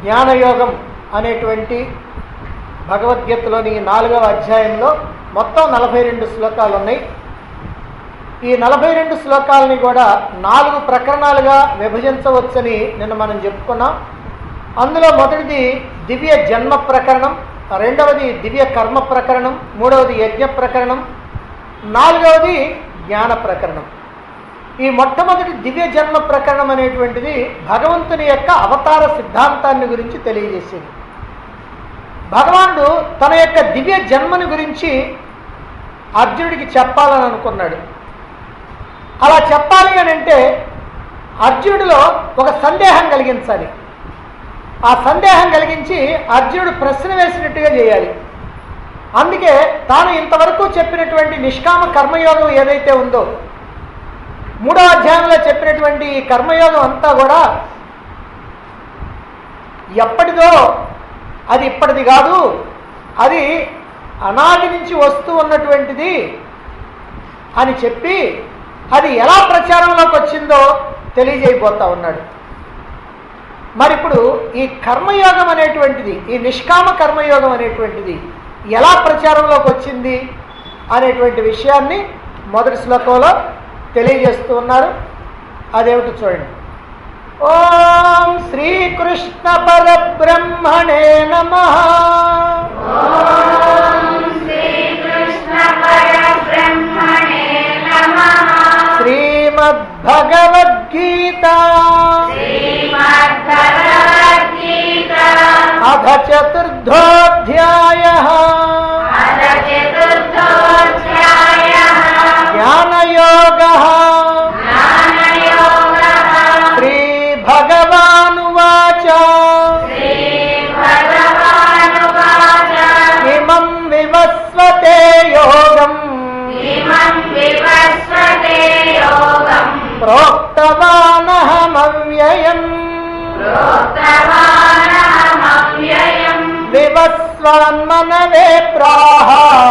జ్ఞానయోగం అనేటువంటి భగవద్గీతలోని ఈ నాలుగవ అధ్యాయంలో మొత్తం నలభై రెండు శ్లోకాలు ఉన్నాయి ఈ నలభై రెండు శ్లోకాలని కూడా నాలుగు ప్రకరణాలుగా విభజించవచ్చని నిన్న మనం చెప్పుకున్నాం అందులో మొదటిది దివ్య జన్మ ప్రకరణం రెండవది దివ్య కర్మ ప్రకరణం మూడవది యజ్ఞ ప్రకరణం నాలుగవది జ్ఞాన ప్రకరణం ఈ మొట్టమొదటి దివ్య జన్మ ప్రకరణం అనేటువంటిది భగవంతుని యొక్క అవతార సిద్ధాంతాన్ని గురించి తెలియజేసేది భగవానుడు తన యొక్క దివ్య జన్మని గురించి అర్జునుడికి చెప్పాలని అనుకున్నాడు అలా చెప్పాలి అని అంటే అర్జునుడిలో ఒక సందేహం కలిగించాలి ఆ సందేహం కలిగించి అర్జునుడు ప్రశ్న వేసినట్టుగా చేయాలి అందుకే తాను ఇంతవరకు చెప్పినటువంటి నిష్కామ కర్మయోగం ఏదైతే ఉందో మూడో అధ్యాయంలో చెప్పినటువంటి ఈ కర్మయోగం అంతా కూడా ఎప్పటిదో అది ఇప్పటిది కాదు అది అనాది నుంచి వస్తూ ఉన్నటువంటిది అని చెప్పి అది ఎలా ప్రచారంలోకి వచ్చిందో తెలియజేయబోతా ఉన్నాడు మరి ఇప్పుడు ఈ కర్మయోగం అనేటువంటిది ఈ నిష్కామ కర్మయోగం అనేటువంటిది ఎలా ప్రచారంలోకి వచ్చింది అనేటువంటి విషయాన్ని మొదటి శ్లోకంలో తెలియజేస్తూ ఉన్నారు అదేమిటో చూడండి ఓం శ్రీకృష్ణ పరబ్రహ్మణే నమ శ్రీకృష్ణ పరబ్రహ్మణే నమః శ్రీమద్భగవద్గీత శ్రీమద్భగవద్గీత అధ చతుర్థోధ్యాయ అథ చతుర్థోధ్యాయः జ్ఞానయోగ జ్ఞానయోగः శ్రీభగవానువాచ శ్రీభగవానువాచ ఇమం వివస్వతే యోగం ఇమం వివస్వతే యోగం ప్రోక్తవానహమవ్యయం ప్రోక్తవానహమవ్యయం వివస్వాన్మనవే ప్రాహ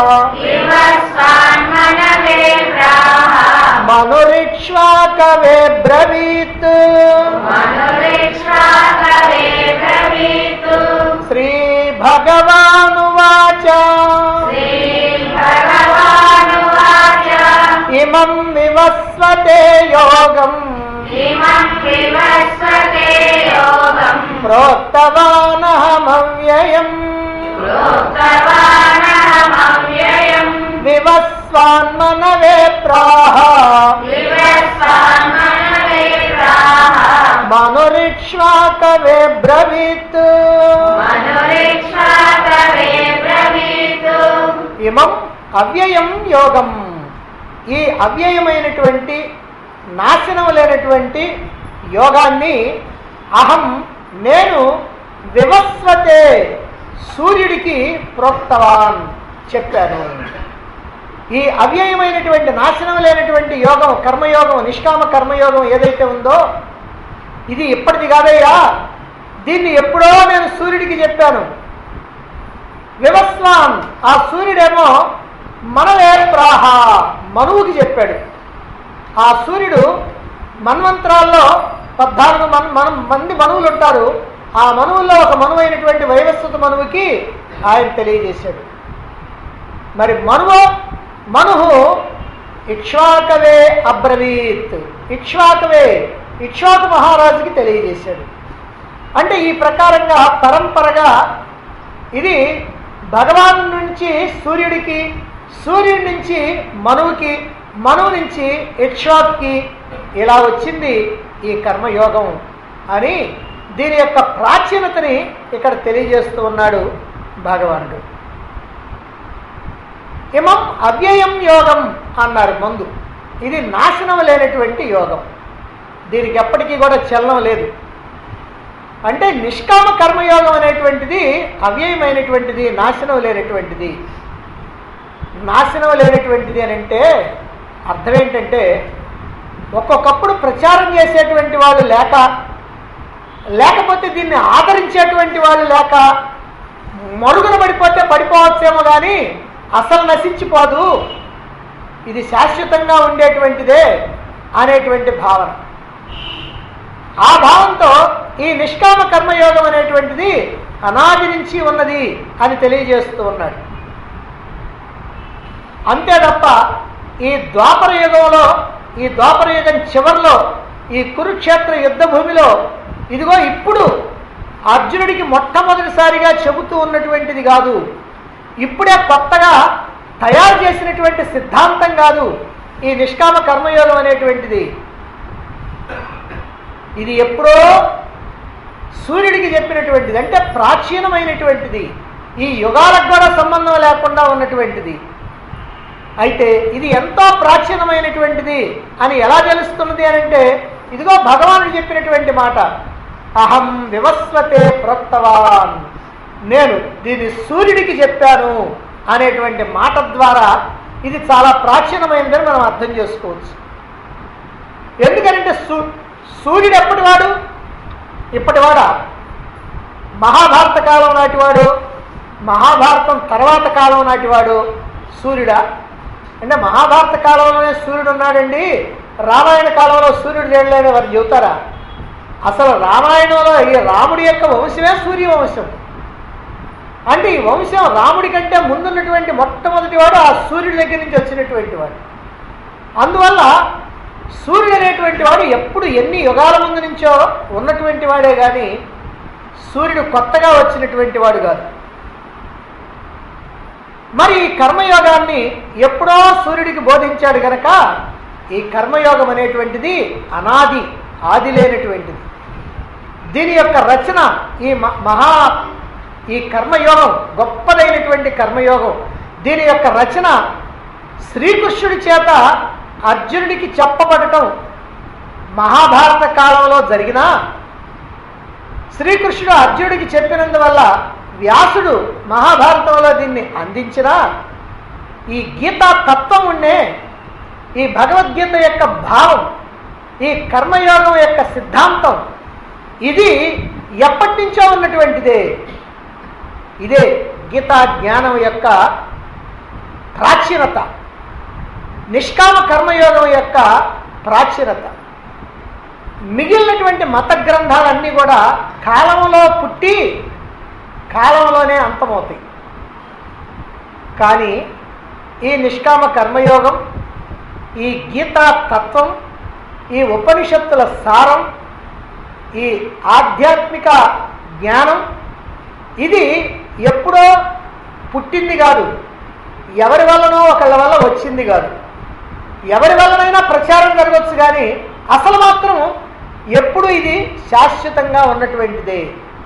వివస్వాన్మనవే ప్రాహ మనురిక్ష్వాకవే బ్రవీత్ మనురిక్ష్వాకవే బ్రవీతు శ్రీభగవానువాచ శ్రీభగవానువాచ ఇమం వివస్వతే యోగం ఇమం వివస్వతే యోగం ప్రోక్తవానహమవ్యయం ప్రోక్తవానహమవ్యయం వివస్వాన్మనవే ప్రాహ వివస్వాన్మనవే ప్రాహ మనురిక్ష్వాకవే బ్రవీత్ మనురిక్ష్వాకవే బ్రవీతు ఇమం అవ్యయం యోగం ఈ అవ్యయమైనటువంటి నాశనం లేనటువంటి యోగాన్ని అహం నేను వివస్వతే సూర్యుడికి ప్రోక్తవాన్ చెప్పాను ఈ అవ్యయమైనటువంటి నాశనం లేనటువంటి యోగం కర్మయోగం నిష్కామ కర్మయోగం ఏదైతే ఉందో ఇది ఇప్పటిది కాదయ్యా దీన్ని ఎప్పుడో నేను సూర్యుడికి చెప్పాను వివస్వాన్ ఆ సూర్యుడేమో మనవే ప్రాహ మనువుకి చెప్పాడు ఆ సూర్యుడు మన్వంతరాల్లో పద్నాలుగు మన్ మనం మంది మనువులు ఉంటారు ఆ మనువుల్లో ఒక మనువు అయినటువంటి వైవస్వత మనువుకి ఆయన తెలియజేశాడు మరి మనువు మనువు ఇక్ష్వాకవే అబ్రవీత్ ఇక్ష్వాకవే ఇక్ష్వాకు మహారాజుకి తెలియజేశాడు అంటే ఈ ప్రకారంగా పరంపరగా ఇది భగవాన్ నుంచి సూర్యుడికి సూర్యుడి నుంచి మనువుకి మనువు నుంచి ఇక్ష్వాక్కి ఇలా వచ్చింది ఈ కర్మయోగం అని దీని యొక్క ప్రాచీనతని ఇక్కడ తెలియజేస్తూ ఉన్నాడు భగవానుడు ఇమం అవ్యయం యోగం అన్నారు ముందు ఇది నాశనం లేనటువంటి యోగం దీనికి ఎప్పటికీ కూడా చలనం లేదు అంటే నిష్కామ కర్మయోగం అనేటువంటిది అవ్యయమైనటువంటిది నాశనం లేనటువంటిది నాశనం లేనటువంటిది అని అంటే అర్థం ఏంటంటే ఒక్కొక్కప్పుడు ప్రచారం చేసేటువంటి వాళ్ళు లేక లేకపోతే దీన్ని ఆదరించేటువంటి వాళ్ళు లేక మరుగున పడిపోతే పడిపోవచ్చేమో కానీ అసలు నశించిపోదు ఇది శాశ్వతంగా ఉండేటువంటిదే అనేటువంటి భావన ఆ భావంతో ఈ నిష్కామ కర్మయోగం అనేటువంటిది అనాది నుంచి ఉన్నది అని తెలియజేస్తూ ఉన్నాడు అంతే తప్ప ఈ ద్వాపర యుగంలో ఈ ద్వాపర యుగం చివరిలో ఈ కురుక్షేత్ర యుద్ధ భూమిలో ఇదిగో ఇప్పుడు అర్జునుడికి మొట్టమొదటిసారిగా చెబుతూ ఉన్నటువంటిది కాదు ఇప్పుడే కొత్తగా తయారు చేసినటువంటి సిద్ధాంతం కాదు ఈ నిష్కామ కర్మయోగం అనేటువంటిది ఇది ఎప్పుడో సూర్యుడికి చెప్పినటువంటిది అంటే ప్రాచీనమైనటువంటిది ఈ యుగాలకు కూడా సంబంధం లేకుండా ఉన్నటువంటిది అయితే ఇది ఎంతో ప్రాచీనమైనటువంటిది అని ఎలా తెలుస్తున్నది అని అంటే ఇదిగో భగవానుడు చెప్పినటువంటి మాట అహం వివస్వతే ప్రోక్తవాన్ నేను దీన్ని సూర్యుడికి చెప్పాను అనేటువంటి మాట ద్వారా ఇది చాలా ప్రాచీనమైనదని మనం అర్థం చేసుకోవచ్చు ఎందుకంటే సూ సూర్యుడు ఎప్పటివాడు ఇప్పటివాడా మహాభారత కాలం నాటివాడు మహాభారతం తర్వాత కాలం నాటివాడు సూర్యుడా అంటే మహాభారత కాలంలోనే సూర్యుడు ఉన్నాడండి రామాయణ కాలంలో సూర్యుడు లేడలేని వారు చెబుతారా అసలు రామాయణంలో ఈ రాముడి యొక్క వంశమే సూర్యవంశం అంటే ఈ వంశం రాముడి కంటే ముందున్నటువంటి మొట్టమొదటి వాడు ఆ సూర్యుడి దగ్గర నుంచి వచ్చినటువంటి వాడు అందువల్ల సూర్యుడు అనేటువంటి వాడు ఎప్పుడు ఎన్ని యుగాల ముందు నుంచో ఉన్నటువంటి వాడే కానీ సూర్యుడు కొత్తగా వచ్చినటువంటి వాడు కాదు మరి ఈ కర్మయోగాన్ని ఎప్పుడో సూర్యుడికి బోధించాడు గనక ఈ కర్మయోగం అనేటువంటిది అనాది ఆది లేనటువంటిది దీని యొక్క రచన ఈ మ- మహా ఈ కర్మయోగం గొప్పదైనటువంటి కర్మయోగం దీని యొక్క రచన శ్రీకృష్ణుడి చేత అర్జునుడికి చెప్పబడటం మహాభారత కాలంలో జరిగినా శ్రీకృష్ణుడు అర్జునుడికి చెప్పినందువల్ల వ్యాసుడు మహాభారతంలో దీన్ని అందించినా ఈ గీతా తత్వం ఉండే ఈ భగవద్గీత యొక్క భావం ఈ కర్మయోగం యొక్క సిద్ధాంతం ఇది ఎప్పటి నుంచో ఉన్నటువంటిదే ఇదే గీతా జ్ఞానం యొక్క ప్రాచీనత నిష్కామ కర్మయోగం యొక్క ప్రాచీనత మిగిలినటువంటి మత గ్రంథాలన్నీ కూడా కాలంలో పుట్టి కాలంలోనే అంతమవుతాయి కానీ ఈ నిష్కామ కర్మయోగం ఈ గీతా తత్వం ఈ ఉపనిషత్తుల సారం ఈ ఆధ్యాత్మిక జ్ఞానం ఇది ఎప్పుడో పుట్టింది కాదు ఎవరి వల్లనో ఒకళ్ళ వల్ల వచ్చింది కాదు ఎవరి వల్లనైనా ప్రచారం జరగవచ్చు కానీ అసలు మాత్రం ఎప్పుడు ఇది శాశ్వతంగా ఉన్నటువంటిదే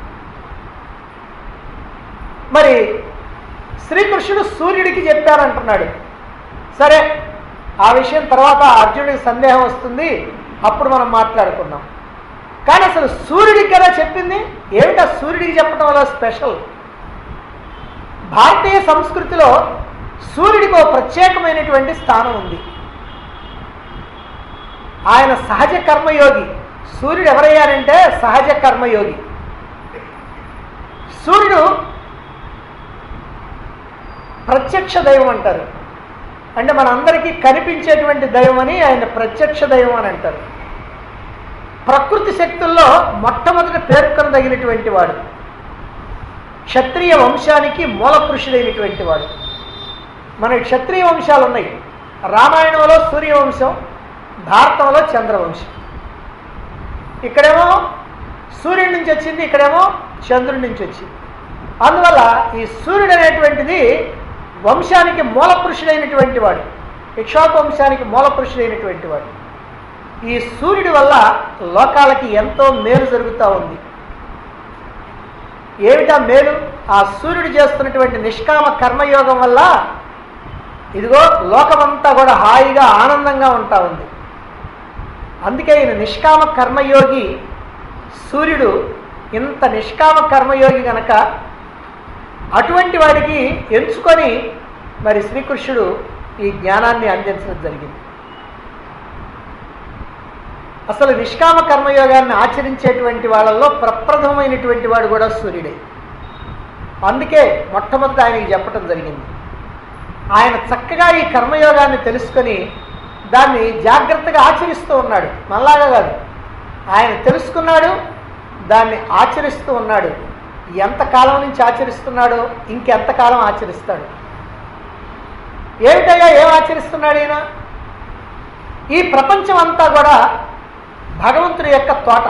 మరి శ్రీకృష్ణుడు సూర్యుడికి చెప్పారంటున్నాడు సరే ఆ విషయం తర్వాత అర్జునుడికి సందేహం వస్తుంది అప్పుడు మనం మాట్లాడుకుందాం కానీ అసలు సూర్యుడికి కదా చెప్పింది ఏమిటా సూర్యుడికి చెప్పడం వల్ల స్పెషల్ భారతీయ సంస్కృతిలో సూర్యుడికి ఒక ప్రత్యేకమైనటువంటి స్థానం ఉంది ఆయన సహజ కర్మయోగి సూర్యుడు ఎవరయ్యారంటే సహజ కర్మయోగి సూర్యుడు ప్రత్యక్ష దైవం అంటారు అంటే మనందరికీ కనిపించేటువంటి దైవం అని ఆయన ప్రత్యక్ష దైవం అని అంటారు ప్రకృతి శక్తుల్లో మొట్టమొదటి పేర్కొనదగినటువంటి వాడు క్షత్రియ వంశానికి మూల పురుషుడైనటువంటి వాడు మన క్షత్రియ వంశాలు ఉన్నాయి రామాయణంలో సూర్యవంశం భారతంలో చంద్రవంశం ఇక్కడేమో సూర్యుడి నుంచి వచ్చింది ఇక్కడేమో చంద్రుడి నుంచి వచ్చింది అందువల్ల ఈ సూర్యుడు అనేటువంటిది వంశానికి మూల పురుషుడైనటువంటి వాడు ఇక్ష్వాకు వంశానికి మూల పురుషుడైనటువంటి వాడు ఈ సూర్యుడి వల్ల లోకాలకి ఎంతో మేలు జరుగుతూ ఉంది ఏమిటా మేలు ఆ సూర్యుడు చేస్తున్నటువంటి నిష్కామ కర్మయోగం వల్ల ఇదిగో లోకమంతా కూడా హాయిగా ఆనందంగా ఉంటా ఉంది అందుకే ఈయన నిష్కామ కర్మయోగి సూర్యుడు ఇంత నిష్కామ కర్మయోగి గనక అటువంటి వాడికి ఎంచుకొని మరి శ్రీకృష్ణుడు ఈ జ్ఞానాన్ని అందించడం జరిగింది అసలు నిష్కామ కర్మయోగాన్ని ఆచరించేటువంటి వాళ్ళల్లో ప్రప్రథమైనటువంటి వాడు కూడా సూర్యుడే అందుకే మొట్టమొదటి ఆయనకి చెప్పటం జరిగింది ఆయన చక్కగా ఈ కర్మయోగాన్ని తెలుసుకొని దాన్ని జాగ్రత్తగా ఆచరిస్తూ ఉన్నాడు మళ్ళాగా కాదు ఆయన తెలుసుకున్నాడు దాన్ని ఆచరిస్తూ ఉన్నాడు ఎంతకాలం నుంచి ఆచరిస్తున్నాడో ఇంకెంతకాలం ఆచరిస్తాడు ఏమిటయ్యా ఏం ఆచరిస్తున్నాడు ఈయన ఈ ప్రపంచం అంతా కూడా భగవంతుడి యొక్క తోట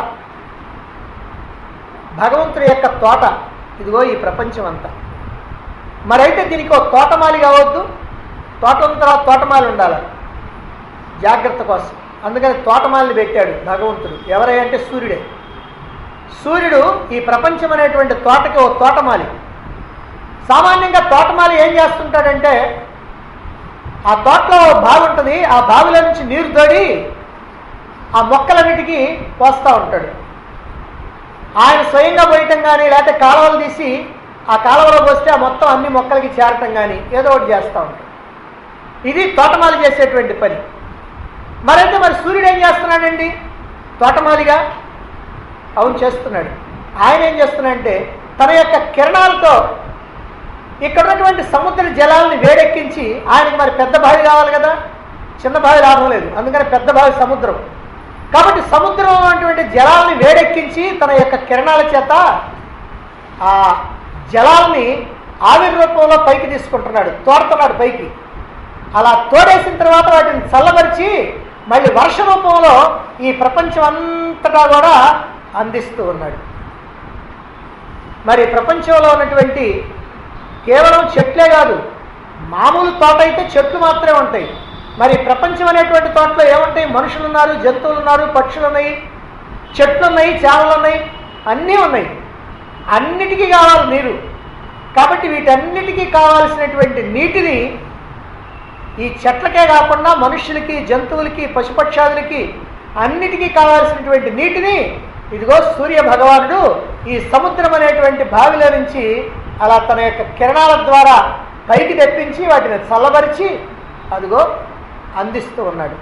భగవంతుడి యొక్క తోట ఇదిగో ఈ ప్రపంచం అంతా మరైతే దీనికి ఒక తోటమాలి కావద్దు తోట ఉన్న తర్వాత తోటమాలి ఉండాలి జాగ్రత్త కోసం అందుకని తోటమాలిని పెట్టాడు భగవంతుడు ఎవరై అంటే సూర్యుడే సూర్యుడు ఈ ప్రపంచం అనేటువంటి తోటకి ఓ తోటమాలి సామాన్యంగా తోటమాలి ఏం చేస్తుంటాడంటే ఆ తోటలో ఓ బావి ఉంటుంది ఆ బావిలో నుంచి నీరు తోడి ఆ మొక్కలన్నిటికీ పోస్తూ ఉంటాడు ఆయన స్వయంగా పోయటం కానీ లేకపోతే కాలువలు తీసి ఆ కాలువలో పోస్తే ఆ మొత్తం అన్ని మొక్కలకి చేరటం కానీ ఏదో ఒకటి చేస్తూ ఉంటాడు ఇది తోటమాలి చేసేటువంటి పని మరైతే మరి సూర్యుడు ఏం చేస్తున్నాడండి తోటమాలిగా అవును చేస్తున్నాడు ఆయన ఏం చేస్తున్నాడంటే తన యొక్క కిరణాలతో ఇక్కడ ఉన్నటువంటి సముద్ర జలాలను వేడెక్కించి ఆయనకి మరి పెద్ద బావి కావాలి కదా చిన్న బావి లాభం లేదు అందుకని పెద్ద బావి సముద్రం కాబట్టి సముద్రం అటువంటి జలాలని వేడెక్కించి తన యొక్క కిరణాల చేత ఆ జలాల్ని ఆవిరి రూపంలో పైకి తీసుకుంటున్నాడు తోడుతున్నాడు పైకి అలా తోడేసిన తర్వాత వాటిని చల్లబరిచి మళ్ళీ వర్ష రూపంలో ఈ ప్రపంచం అంతటా కూడా అందిస్తూ ఉన్నాడు మరి ప్రపంచంలో ఉన్నటువంటి కేవలం చెట్లే కాదు మామూలు తోట అయితే చెట్లు మాత్రమే ఉంటాయి మరి ప్రపంచం అనేటువంటి తోటలో ఏముంటాయి మనుషులు ఉన్నారు జంతువులు ఉన్నారు పక్షులు ఉన్నాయి చెట్లు ఉన్నాయి చేపలు ఉన్నాయి అన్నీ ఉన్నాయి అన్నిటికీ కావాలి నీరు కాబట్టి వీటన్నిటికీ కావాల్సినటువంటి నీటిని ఈ చెట్లకే కాకుండా మనుషులకి జంతువులకి పశుపక్షాదులకి అన్నిటికీ కావాల్సినటువంటి నీటిని ఇదిగో సూర్య భగవానుడు ఈ సముద్రం అనేటువంటి బావిలో నుంచి అలా తన యొక్క కిరణాల ద్వారా పైకి తెప్పించి వాటిని చల్లబరిచి అదిగో అందిస్తూ ఉన్నాడు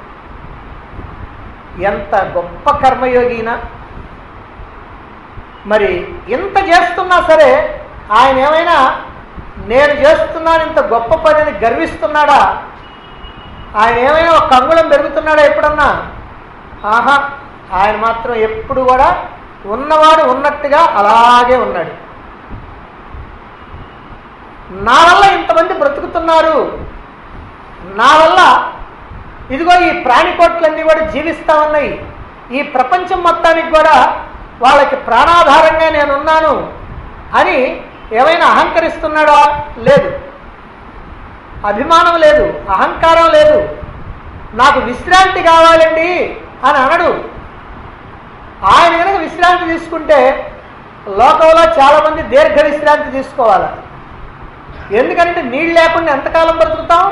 ఎంత గొప్ప కర్మయోగిన మరి ఇంత చేస్తున్నా సరే ఆయన ఏమైనా నేను చేస్తున్నాను ఇంత గొప్ప పనిని గర్విస్తున్నాడా ఆయన ఏమైనా ఒక కంగుళం పెరుగుతున్నాడా ఎప్పుడన్నా ఆహా ఆయన మాత్రం ఎప్పుడు కూడా ఉన్నవాడు ఉన్నట్టుగా అలాగే ఉన్నాడు నా వల్ల ఇంతమంది బ్రతుకుతున్నారు నా వల్ల ఇదిగో ఈ ప్రాణికోట్లన్నీ కూడా జీవిస్తా ఉన్నాయి ఈ ప్రపంచం మొత్తానికి కూడా వాళ్ళకి ప్రాణాధారంగా నేనున్నాను అని ఏమైనా అహంకరిస్తున్నాడా లేదు అభిమానం లేదు అహంకారం లేదు నాకు విశ్రాంతి కావాలండి అని అనడు ఆయన కనుక విశ్రాంతి తీసుకుంటే లోకంలో చాలామంది దీర్ఘ విశ్రాంతి తీసుకోవాలి ఎందుకంటే నీళ్ళు లేకుండా ఎంతకాలం బ్రతుకుతాం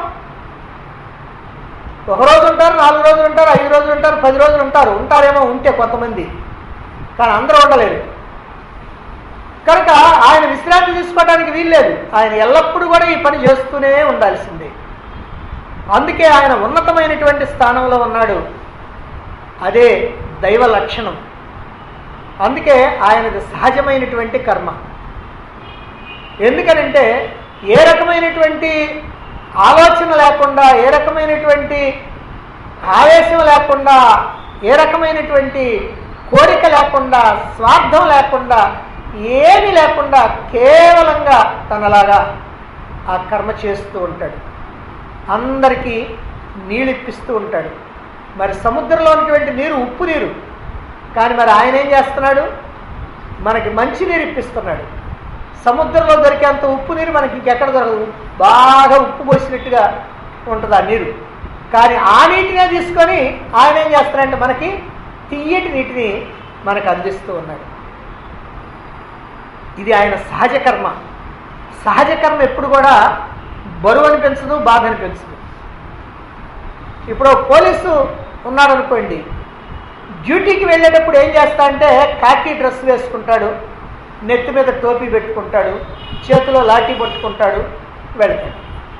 ఒక రోజు ఉంటారు నాలుగు రోజులు ఉంటారు ఐదు రోజులు ఉంటారు పది రోజులు ఉంటారు ఉంటారేమో ఉంటే కొంతమంది కానీ అందరూ ఉండలేరు కనుక ఆయన విశ్రాంతి తీసుకోవడానికి వీల్లేదు ఆయన ఎల్లప్పుడూ కూడా ఈ పని చేస్తూనే ఉండాల్సిందే అందుకే ఆయన ఉన్నతమైనటువంటి స్థానంలో ఉన్నాడు అదే దైవ లక్షణం అందుకే ఆయనది సహజమైనటువంటి కర్మ ఎందుకనంటే ఏ రకమైనటువంటి ఆలోచన లేకుండా ఏ రకమైనటువంటి ఆవేశం లేకుండా ఏ రకమైనటువంటి కోరిక లేకుండా స్వార్థం లేకుండా ఏమీ లేకుండా కేవలంగా తనలాగా ఆ కర్మ చేస్తూ ఉంటాడు అందరికీ నీళ్ళు ఇప్పిస్తూ ఉంటాడు మరి సముద్రంలో ఉన్నటువంటి నీరు ఉప్పు నీరు కానీ మరి ఆయన ఏం చేస్తున్నాడు మనకి మంచి నీరు ఇప్పిస్తున్నాడు సముద్రంలో దొరికేంత ఉప్పు నీరు మనకి ఇంకెక్కడ దొరకదు బాగా ఉప్పు పోసినట్టుగా ఉంటుంది ఆ నీరు కానీ ఆ నీటినే తీసుకొని ఆయన ఏం చేస్తున్నాడంటే మనకి తీయటి నీటిని మనకు అందిస్తూ ఉన్నాడు ఇది ఆయన సహజ కర్మ సహజ కర్మ ఎప్పుడు కూడా బరువు అనిపించదు బాధ అనిపించదు ఇప్పుడు పోలీసు ఉన్నాడు అనుకోండి డ్యూటీకి వెళ్ళేటప్పుడు ఏం చేస్తా అంటే కాకి డ్రెస్ వేసుకుంటాడు నెత్తి మీద టోపీ పెట్టుకుంటాడు చేతిలో లాఠీ పట్టుకుంటాడు వెళ్తాడు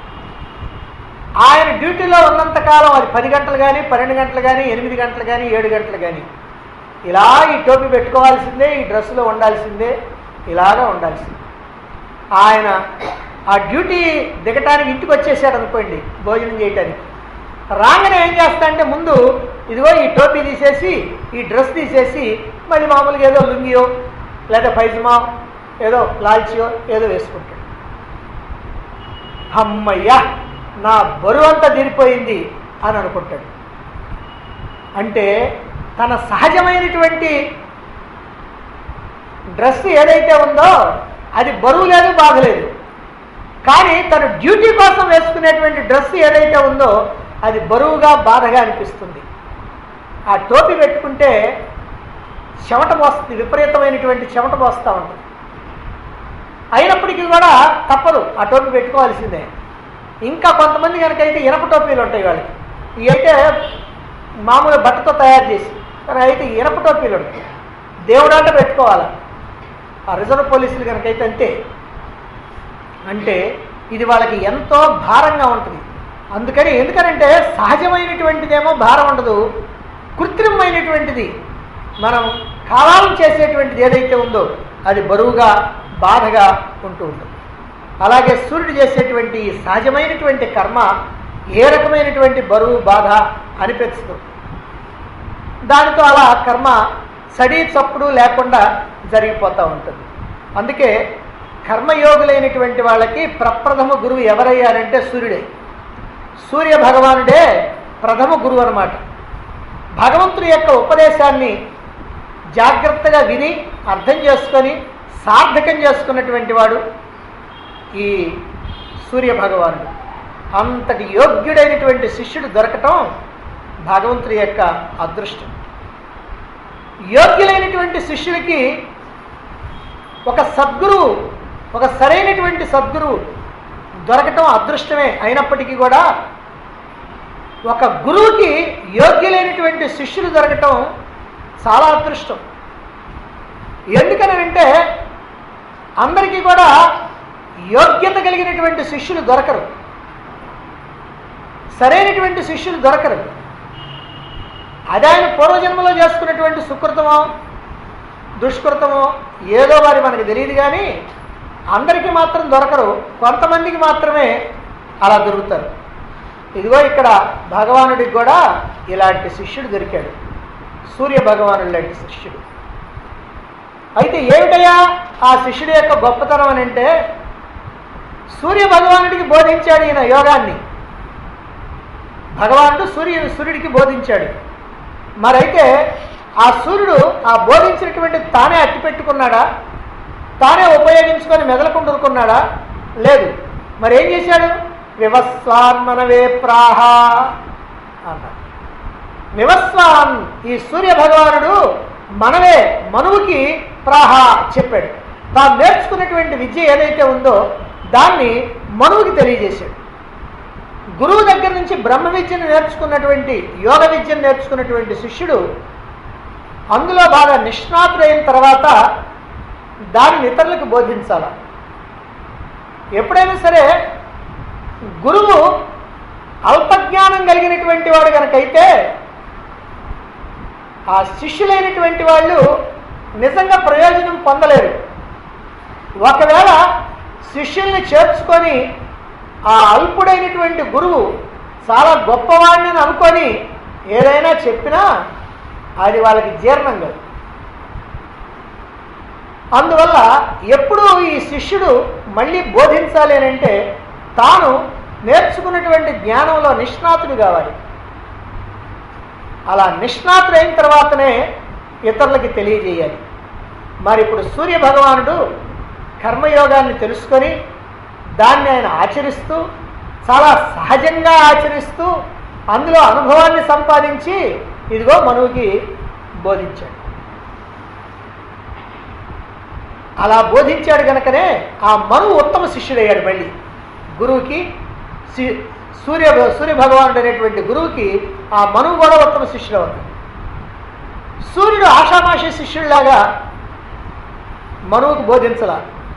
ఆయన డ్యూటీలో ఉన్నంతకాలం అది పది గంటలు కానీ పన్నెండు గంటలు కానీ ఎనిమిది గంటలు కానీ ఏడు గంటలు కానీ ఇలా ఈ టోపీ పెట్టుకోవాల్సిందే ఈ డ్రెస్సులో ఉండాల్సిందే ఇలాగా ఉండాల్సిందే ఆయన ఆ డ్యూటీ దిగటానికి ఇంటికి వచ్చేసాడు అనుకోండి భోజనం చేయటానికి రాగానే ఏం చేస్తా అంటే ముందు ఇదిగో ఈ టోపీ తీసేసి ఈ డ్రెస్ తీసేసి మళ్ళీ మామూలుగా ఏదో లుంగియో లేదా పైజమా ఏదో లాల్చియో ఏదో వేసుకుంటాడు అమ్మయ్యా నా బరువు అంతా తీరిపోయింది అని అనుకుంటాడు అంటే తన సహజమైనటువంటి డ్రెస్ ఏదైతే ఉందో అది బరువు లేదు బాధ లేదు కానీ తను డ్యూటీ కోసం వేసుకునేటువంటి డ్రెస్ ఏదైతే ఉందో అది బరువుగా బాధగా అనిపిస్తుంది ఆ టోపీ పెట్టుకుంటే చెమట పోస్తుంది విపరీతమైనటువంటి చెమట పోస్తూ ఉంటుంది అయినప్పటికీ కూడా తప్పదు ఆ టోపీ పెట్టుకోవాల్సిందే ఇంకా కొంతమంది కనుక అయితే ఇనప టోపీలు ఉంటాయి వాళ్ళకి ఇవి అయితే మామూలు బట్టతో తయారు చేసి కానీ అయితే ఇనప టోపీలు ఉంటాయి దేవుడాట పెట్టుకోవాలి ఆ రిజర్వ్ పోలీసులు కనుకైతే అంతే అంటే ఇది వాళ్ళకి ఎంతో భారంగా ఉంటుంది అందుకని ఎందుకనంటే సహజమైనటువంటిదేమో భారం ఉండదు కృత్రిమమైనటువంటిది మనం కాలాలం చేసేటువంటిది ఏదైతే ఉందో అది బరువుగా బాధగా ఉంటూ ఉంటుంది అలాగే సూర్యుడు చేసేటువంటి ఈ సహజమైనటువంటి కర్మ ఏ రకమైనటువంటి బరువు బాధ అనిపిస్తుంది దానితో అలా కర్మ సడీ చప్పుడు లేకుండా జరిగిపోతూ ఉంటుంది అందుకే కర్మయోగులైనటువంటి వాళ్ళకి ప్రప్రథమ గురువు ఎవరయ్యారంటే సూర్యుడే సూర్య భగవానుడే ప్రథమ గురువు అనమాట భగవంతుడి యొక్క ఉపదేశాన్ని జాగ్రత్తగా విని అర్థం చేసుకొని సార్థకం చేసుకున్నటువంటి వాడు ఈ సూర్య భగవానుడు అంతటి యోగ్యుడైనటువంటి శిష్యుడు దొరకటం భగవంతుడి యొక్క అదృష్టం యోగ్యులైనటువంటి శిష్యులకి ఒక సద్గురువు ఒక సరైనటువంటి సద్గురువు దొరకటం అదృష్టమే అయినప్పటికీ కూడా ఒక గురువుకి యోగ్యులైనటువంటి శిష్యులు దొరకటం చాలా అదృష్టం ఎందుకని అంటే అందరికీ కూడా యోగ్యత కలిగినటువంటి శిష్యులు దొరకరు సరైనటువంటి శిష్యులు దొరకరు అది ఆయన పూర్వజన్మలో చేసుకున్నటువంటి సుకృతమో దుష్కృతమో ఏదో వారి మనకు తెలియదు కానీ అందరికీ మాత్రం దొరకరు కొంతమందికి మాత్రమే అలా దొరుకుతారు ఇదిగో ఇక్కడ భగవానుడికి కూడా ఇలాంటి శిష్యుడు దొరికాడు సూర్య భగవానుడు లాంటి శిష్యుడు అయితే ఏమిటయ్యా ఆ శిష్యుడి యొక్క గొప్పతనం అని అంటే సూర్య భగవానుడికి బోధించాడు ఈయన యోగాన్ని భగవానుడు సూర్య సూర్యుడికి బోధించాడు మరైతే ఆ సూర్యుడు ఆ బోధించినటువంటి తానే అట్టి పెట్టుకున్నాడా తానే ఉపయోగించుకొని మెదలకుండుకున్నాడా లేదు మరి ఏం చేశాడు వివస్వాన్మనవే ప్రాహ అన్నాడు వివస్వాన్ ఈ సూర్య భగవానుడు మనవే మనువుకి ప్రాహ చెప్పాడు తాను నేర్చుకున్నటువంటి విద్య ఏదైతే ఉందో దాన్ని మనువుకి తెలియజేశాడు గురువు దగ్గర నుంచి బ్రహ్మ విద్యను నేర్చుకున్నటువంటి యోగ విద్యను నేర్చుకున్నటువంటి శిష్యుడు అందులో బాగా నిష్ణాతుడైన తర్వాత దానిని ఇతరులకు బోధించాల ఎప్పుడైనా సరే గురువు అల్పజ్ఞానం కలిగినటువంటి వాడు కనుకైతే ఆ శిష్యులైనటువంటి వాళ్ళు నిజంగా ప్రయోజనం పొందలేరు ఒకవేళ శిష్యుల్ని చేర్చుకొని ఆ అల్పుడైనటువంటి గురువు చాలా గొప్పవాడిని అనుకొని ఏదైనా చెప్పినా అది వాళ్ళకి జీర్ణం కాదు అందువల్ల ఎప్పుడూ ఈ శిష్యుడు మళ్ళీ బోధించాలి అని అంటే తాను నేర్చుకున్నటువంటి జ్ఞానంలో నిష్ణాతుడు కావాలి అలా నిష్ణాతుడైన తర్వాతనే ఇతరులకి తెలియజేయాలి మరి ఇప్పుడు సూర్య భగవానుడు కర్మయోగాన్ని తెలుసుకొని దాన్ని ఆయన ఆచరిస్తూ చాలా సహజంగా ఆచరిస్తూ అందులో అనుభవాన్ని సంపాదించి ఇదిగో మనువుకి బోధించాడు అలా బోధించాడు కనుకనే ఆ మనువు ఉత్తమ శిష్యుడయ్యాడు మళ్ళీ గురువుకి సి- సూర్య సూర్య భగవానుడు అనేటువంటి గురువుకి ఆ మనువు కూడా ఉత్తమ శిష్యుడు అవుతాడు సూర్యుడు ఆషామాషి శిష్యుడిలాగా మనువుకు బోధించలా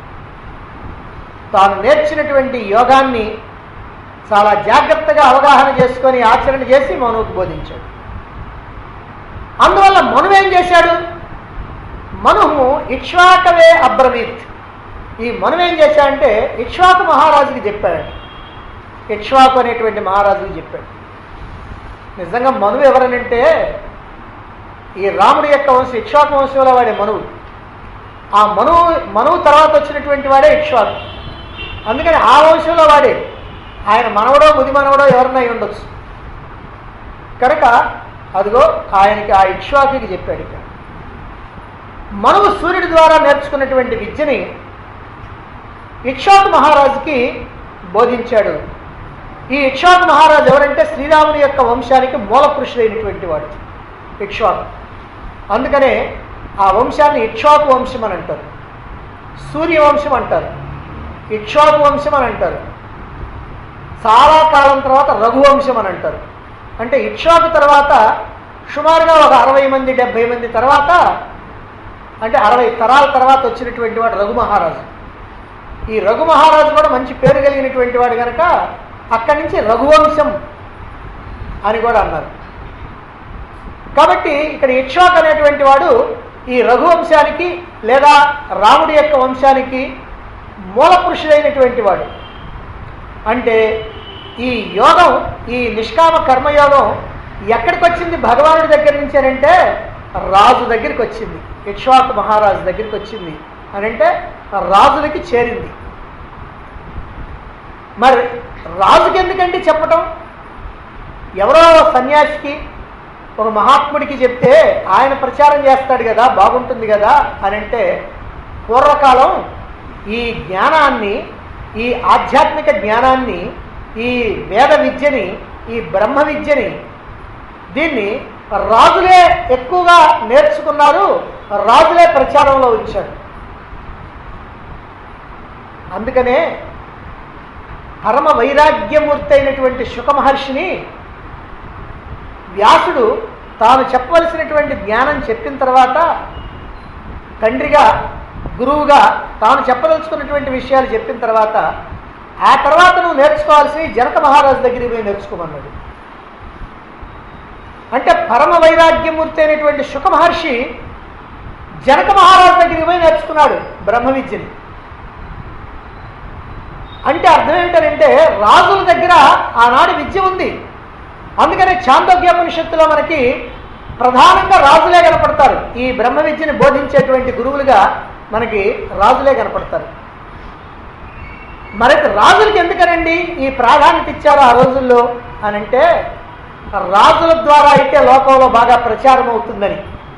తాను నేర్చినటువంటి యోగాన్ని చాలా జాగ్రత్తగా అవగాహన చేసుకొని ఆచరణ చేసి మనువుకు బోధించాడు అందువల్ల మనువు ఏం చేశాడు మనువు ఇక్ష్వాకవే అబ్రవీత్ ఈ మనువు ఏం చేశాడంటే ఇక్ష్వాకు మహారాజుకి చెప్పాడు ఇక్ష్వాకు అనేటువంటి మహారాజుకి చెప్పాడు నిజంగా మనువు ఎవరనంటే ఈ రాముడి యొక్క వంశం ఇక్ష్వాకు వంశంలో వాడే మనువు ఆ మనువు మనువు తర్వాత వచ్చినటువంటి వాడే ఇక్ష్వాకు అందుకని ఆ వంశంలో వాడే ఆయన మనవడో ముది మనవడో ఎవరన్నా అయి ఉండొచ్చు కనుక అదిగో ఆయనకి ఆ ఇక్ష్వాకి చెప్పాడు ఇక్కడ మనువు సూర్యుడి ద్వారా నేర్చుకున్నటువంటి విద్యని ఇక్ష్వాకు మహారాజుకి బోధించాడు ఈ ఇక్ష్వాకు మహారాజు ఎవరంటే శ్రీరాముని యొక్క వంశానికి మూల పురుషుడైనటువంటి వాడు ఇక్ష్వాకు అందుకనే ఆ వంశాన్ని ఇక్ష్వాకు వంశం అని అంటారు సూర్యవంశం అంటారు ఇక్ష్వాకు వంశం అని అంటారు చాలా కాలం తర్వాత రఘువంశం అని అంటారు అంటే ఇక్ష్వాకు తర్వాత సుమారుగా ఒక అరవై మంది డెబ్భై మంది తర్వాత అంటే అరవై తరాల తర్వాత వచ్చినటువంటి వాడు రఘు మహారాజు ఈ రఘు మహారాజు కూడా మంచి పేరు కలిగినటువంటి వాడు కనుక అక్కడి నుంచి రఘువంశం అని కూడా అన్నారు కాబట్టి ఇక్కడ ఇక్ష్వాక్ అనేటువంటి వాడు ఈ రఘువంశానికి లేదా రాముడి యొక్క వంశానికి మూల పురుషుడైనటువంటి వాడు అంటే ఈ యోగం ఈ నిష్కామ కర్మయోగం ఎక్కడికి వచ్చింది భగవానుడి దగ్గర నుంచి అని అంటే రాజు దగ్గరికి వచ్చింది ఇక్ష్వాకు మహారాజు దగ్గరికి వచ్చింది అని అంటే రాజులకి చేరింది మరి రాజుకి ఎందుకండి చెప్పటం ఎవరో సన్యాసికి ఒక మహాత్ముడికి చెప్తే ఆయన ప్రచారం చేస్తాడు కదా బాగుంటుంది కదా అని అంటే పూర్వకాలం ఈ జ్ఞానాన్ని ఈ ఆధ్యాత్మిక జ్ఞానాన్ని ఈ వేద విద్యని ఈ బ్రహ్మ విద్యని దీన్ని రాజులే ఎక్కువగా నేర్చుకున్నారు రాజులే ప్రచారంలో ఉంచారు అందుకనే పరమ వైరాగ్యమూర్తి అయినటువంటి శుక మహర్షిని వ్యాసుడు తాను చెప్పవలసినటువంటి జ్ఞానం చెప్పిన తర్వాత తండ్రిగా గురువుగా తాను చెప్పదలుచుకున్నటువంటి విషయాలు చెప్పిన తర్వాత ఆ తర్వాత నువ్వు నేర్చుకోవాల్సి జనక మహారాజు దగ్గరికి పోయి నేర్చుకోమన్నాడు అంటే పరమ వైరాగ్యమూర్తి అయినటువంటి శుక మహర్షి జనక మహారాజు దగ్గరికి పోయి నేర్చుకున్నాడు బ్రహ్మ విద్యని అంటే అర్థం ఏంటంటే రాజుల దగ్గర ఆనాడు విద్య ఉంది అందుకనే చాందోగ్యోపనిషత్తులో మనకి ప్రధానంగా రాజులే కనపడతారు ఈ బ్రహ్మ విద్యని బోధించేటువంటి గురువులుగా మనకి రాజులే కనపడతారు మరి రాజులకి ఎందుకనండి ఈ ప్రాధాన్యత ఇచ్చారు ఆ రోజుల్లో అని అంటే రాజుల ద్వారా అయితే లోకంలో బాగా ప్రచారం అవుతుందని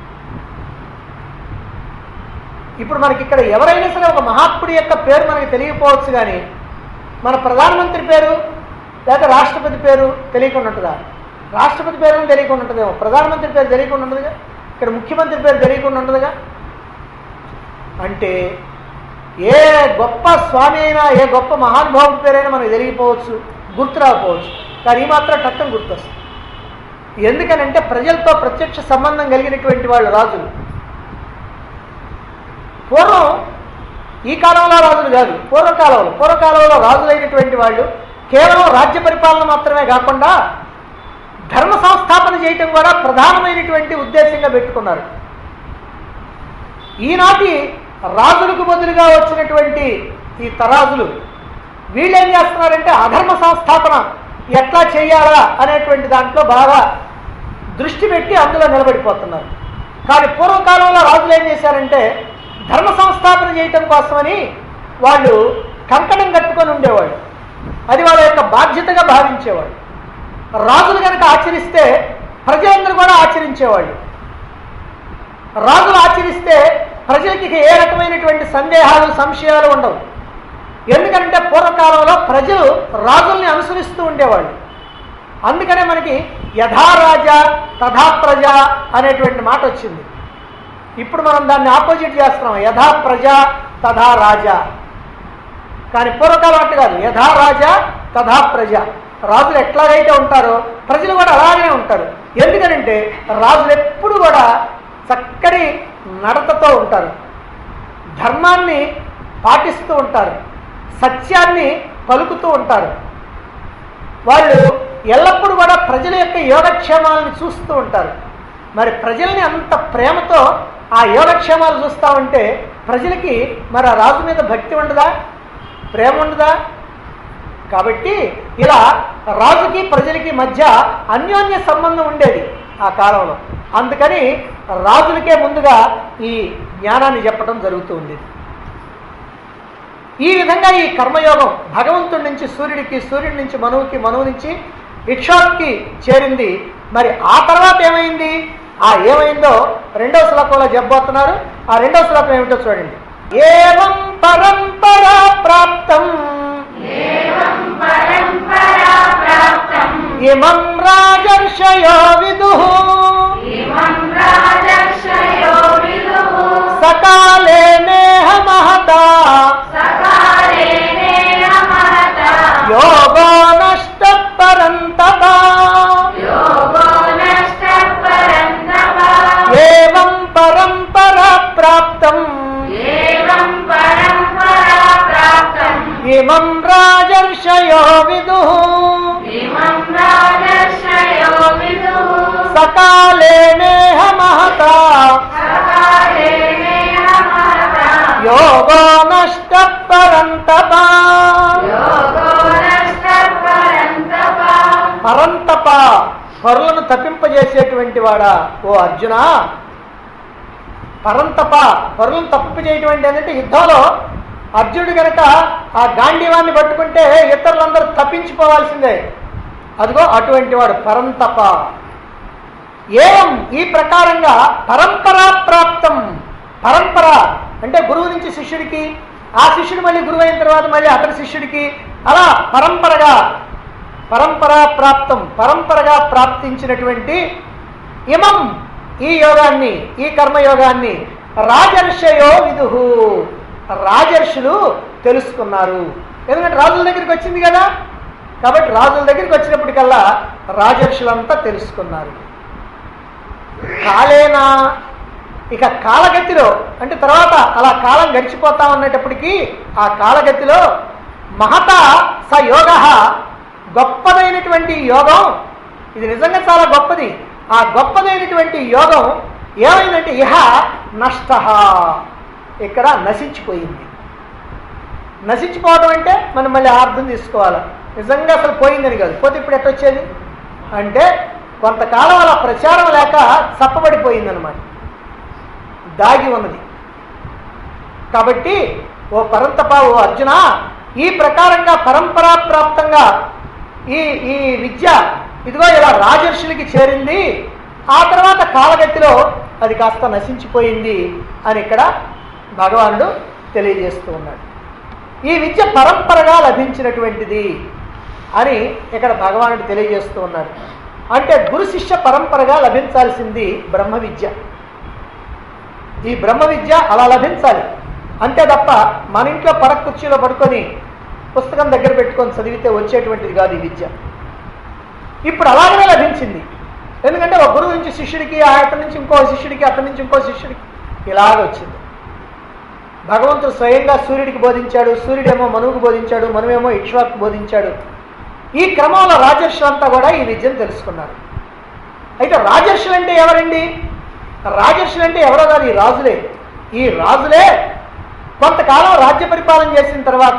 ఇప్పుడు మనకి ఇక్కడ ఎవరైనా సరే ఒక మహాత్ముడి యొక్క పేరు మనకి తెలియకపోవచ్చు కానీ మన ప్రధానమంత్రి పేరు లేదా రాష్ట్రపతి పేరు తెలియకుండా ఉంటుందా రాష్ట్రపతి పేరు తెలియకుండా ఉంటుందేమో ప్రధానమంత్రి పేరు తెలియకుండా ఉండదుగా ఇక్కడ ముఖ్యమంత్రి పేరు తెలియకుండా ఉండదుగా అంటే ఏ గొప్ప స్వామి అయినా ఏ గొప్ప మహానుభావుడి పేరైనా మనకు తెలియకపోవచ్చు గుర్తు రాకపోవచ్చు కానీ ఈ మాత్రం టక్కన గుర్తొస్తుంది ఎందుకనంటే ప్రజలతో ప్రత్యక్ష సంబంధం కలిగినటువంటి వాళ్ళు రాజులు పూర్వం ఈ కాలంలో రాజులు కాదు పూర్వకాలంలో పూర్వకాలంలో రాజులైనటువంటి వాళ్ళు కేవలం రాజ్య పరిపాలన మాత్రమే కాకుండా ధర్మ సంస్థాపన చేయటం కూడా ప్రధానమైనటువంటి ఉద్దేశంగా పెట్టుకున్నారు ఈనాటి రాజులకు బదులుగా వచ్చినటువంటి ఈ తరాజులు వీళ్ళు ఏం చేస్తున్నారంటే అధర్మ సంస్థాపన ఎట్లా చేయాలా అనేటువంటి దాంట్లో బాగా దృష్టి పెట్టి అందులో నిలబడిపోతున్నారు కానీ పూర్వకాలంలో రాజులు ఏం చేశారంటే ధర్మ సంస్థాపన చేయటం కోసమని వాళ్ళు కంకణం కట్టుకొని ఉండేవాళ్ళు అది వాళ్ళ యొక్క బాధ్యతగా భావించేవాళ్ళు రాజులు కనుక ఆచరిస్తే ప్రజలందరూ కూడా ఆచరించేవాళ్ళు రాజులు ఆచరిస్తే ప్రజలకి ఇక ఏ రకమైనటువంటి సందేహాలు సంశయాలు ఉండవు ఎందుకంటే పూర్వకాలంలో ప్రజలు రాజుల్ని అనుసరిస్తూ ఉండేవాళ్ళు అందుకనే మనకి యథారాజా తథా ప్రజ అనేటువంటి మాట వచ్చింది ఇప్పుడు మనం దాన్ని ఆపోజిట్ చేస్తున్నాం యథా ప్రజ తథా రాజా కానీ పూర్వకాలం అట్టు కాదు యథా రాజా తథా ప్రజ రాజులు ఎట్లాగైతే ఉంటారో ప్రజలు కూడా అలాగే ఉంటారు ఎందుకనంటే రాజులు ఎప్పుడు కూడా చక్కటి నడతతో ఉంటారు ధర్మాన్ని పాటిస్తూ ఉంటారు సత్యాన్ని పలుకుతూ ఉంటారు వాళ్ళు ఎల్లప్పుడూ కూడా ప్రజల యొక్క యోగక్షేమాలను చూస్తూ ఉంటారు మరి ప్రజల్ని అంత ప్రేమతో ఆ యోగక్షేమాలు చూస్తూ ఉంటే ప్రజలకి మరి ఆ రాజు మీద భక్తి ఉండదా ప్రేమ ఉండదా కాబట్టి ఇలా రాజుకి ప్రజలకి మధ్య అన్యోన్య సంబంధం ఉండేది ఆ కాలంలో అందుకని రాజులకే ముందుగా ఈ జ్ఞానాన్ని చెప్పడం జరుగుతూ ఉండేది ఈ విధంగా ఈ కర్మయోగం భగవంతుడి నుంచి సూర్యుడికి సూర్యుడి నుంచి మనువుకి మనువు నుంచి ఇక్షాకి చేరింది మరి ఆ తర్వాత ఏమైంది ఆ ఏమైందో రెండవ శ్లోకంలో చెప్పబోతున్నారు ఆ రెండవ శ్లోకం ఏమిటో చూడండి ఏవం పరంపరా ప్రాప్తం పరంపరా ప్రాప్తం ఇమం రాజర్షయో విదు ఇమం రాజర్షయో విదుః సకాలే నేహ మహతా సకాలేనేన మహతా యోగో నష్ట పరంతప యోగో నష్ట పరంతప ఏవం పరంపరా ప్రాప్తం ఏవం పరంపరా ప్రాప్తం ఇమం రాజర్షయో విదు ఇమం రాజర్షయో విదుః సకాలే నేహ మహతా సకాలేనేన మహతా యోగో నష్ట పరంతప యోగో నష్ట పరంతప పరంతప పరులను తప్పింపజేసేటువంటి వాడా ఓ అర్జున పరంతప పరులను తప్పింపజేయటం అంటే ఏంటంటే యుద్ధంలో అర్జునుడు గనక ఆ గాంధీవాన్ని పట్టుకుంటే ఇతరులందరూ తప్పించిపోవాల్సిందే అదిగో అటువంటి వాడు పరంతప ఏం ఈ ప్రకారంగా పరంపరా ప్రాప్తం పరంపర అంటే గురువు నుంచి శిష్యుడికి ఆ శిష్యుడు మళ్ళీ గురువు అయిన తర్వాత మళ్ళీ అతని శిష్యుడికి అలా పరంపరగా పరంపరా ప్రాప్తం పరంపరగా ప్రాప్తించినటువంటి ఇమం ఈ యోగాన్ని ఈ కర్మయోగాన్ని రాజర్షయో విదుహు రాజర్షులు తెలుసుకున్నారు ఎందుకంటే రాజుల దగ్గరికి వచ్చింది కదా కాబట్టి రాజుల దగ్గరికి వచ్చినప్పటికల్లా రాజర్షులంతా తెలుసుకున్నారు కాలేనా ఇక కాలగతిలో అంటే తర్వాత అలా కాలం గడిచిపోతా ఉన్నప్పటికీ ఆ కాలగతిలో మహత స యోగ గొప్పదైనటువంటి యోగం ఇది నిజంగా చాలా గొప్పది ఆ గొప్పదైనటువంటి యోగం ఏమైందంటే ఇహ నష్ట ఇక్కడ నశించిపోయింది నశించిపోవడం అంటే మనం మళ్ళీ అర్థం తీసుకోవాలి నిజంగా అసలు పోయిందని కాదు పోతే ఇప్పుడు ఎట్టొచ్చేది అంటే కొంతకాలం అలా ప్రచారం లేక చప్పబడిపోయిందనమాట దాగి ఉన్నది కాబట్టి ఓ పరంతప ఓ అర్జున ఈ ప్రకారంగా పరంపరా ప్రాప్తంగా ఈ ఈ విద్య ఇదిగో ఇలా రాజర్షులకి చేరింది ఆ తర్వాత కాలగతిలో అది కాస్త నశించిపోయింది అని ఇక్కడ భగవానుడు తెలియజేస్తూ ఉన్నాడు ఈ విద్య పరంపరగా లభించినటువంటిది అని ఇక్కడ భగవానుడు తెలియజేస్తూ ఉన్నాడు అంటే గురు శిష్య పరంపరగా లభించాల్సింది బ్రహ్మ విద్య ఈ బ్రహ్మ విద్య అలా లభించాలి అంతే తప్ప మన ఇంట్లో పడక కుర్చీలో పడుకొని పుస్తకం దగ్గర పెట్టుకొని చదివితే వచ్చేటువంటిది కాదు ఈ విద్య ఇప్పుడు అలాగనే లభించింది ఎందుకంటే ఒక గురువు నుంచి శిష్యుడికి ఆ అతని నుంచి ఇంకో శిష్యుడికి అతని నుంచి ఇంకో శిష్యుడికి ఇలాగ వచ్చింది భగవంతుడు స్వయంగా సూర్యుడికి బోధించాడు సూర్యుడేమో మనువుకు బోధించాడు మనువేమో ఇక్ష్వాకు బోధించాడు ఈ క్రమంలో రాజర్షులంతా కూడా ఈ విద్యను తెలుసుకున్నారు అయితే రాజర్షులు అంటే ఎవరండి రాజర్షులు అంటే ఎవరో కాదు ఈ రాజులే ఈ రాజులే కొంతకాలం రాజ్య పరిపాలన చేసిన తర్వాత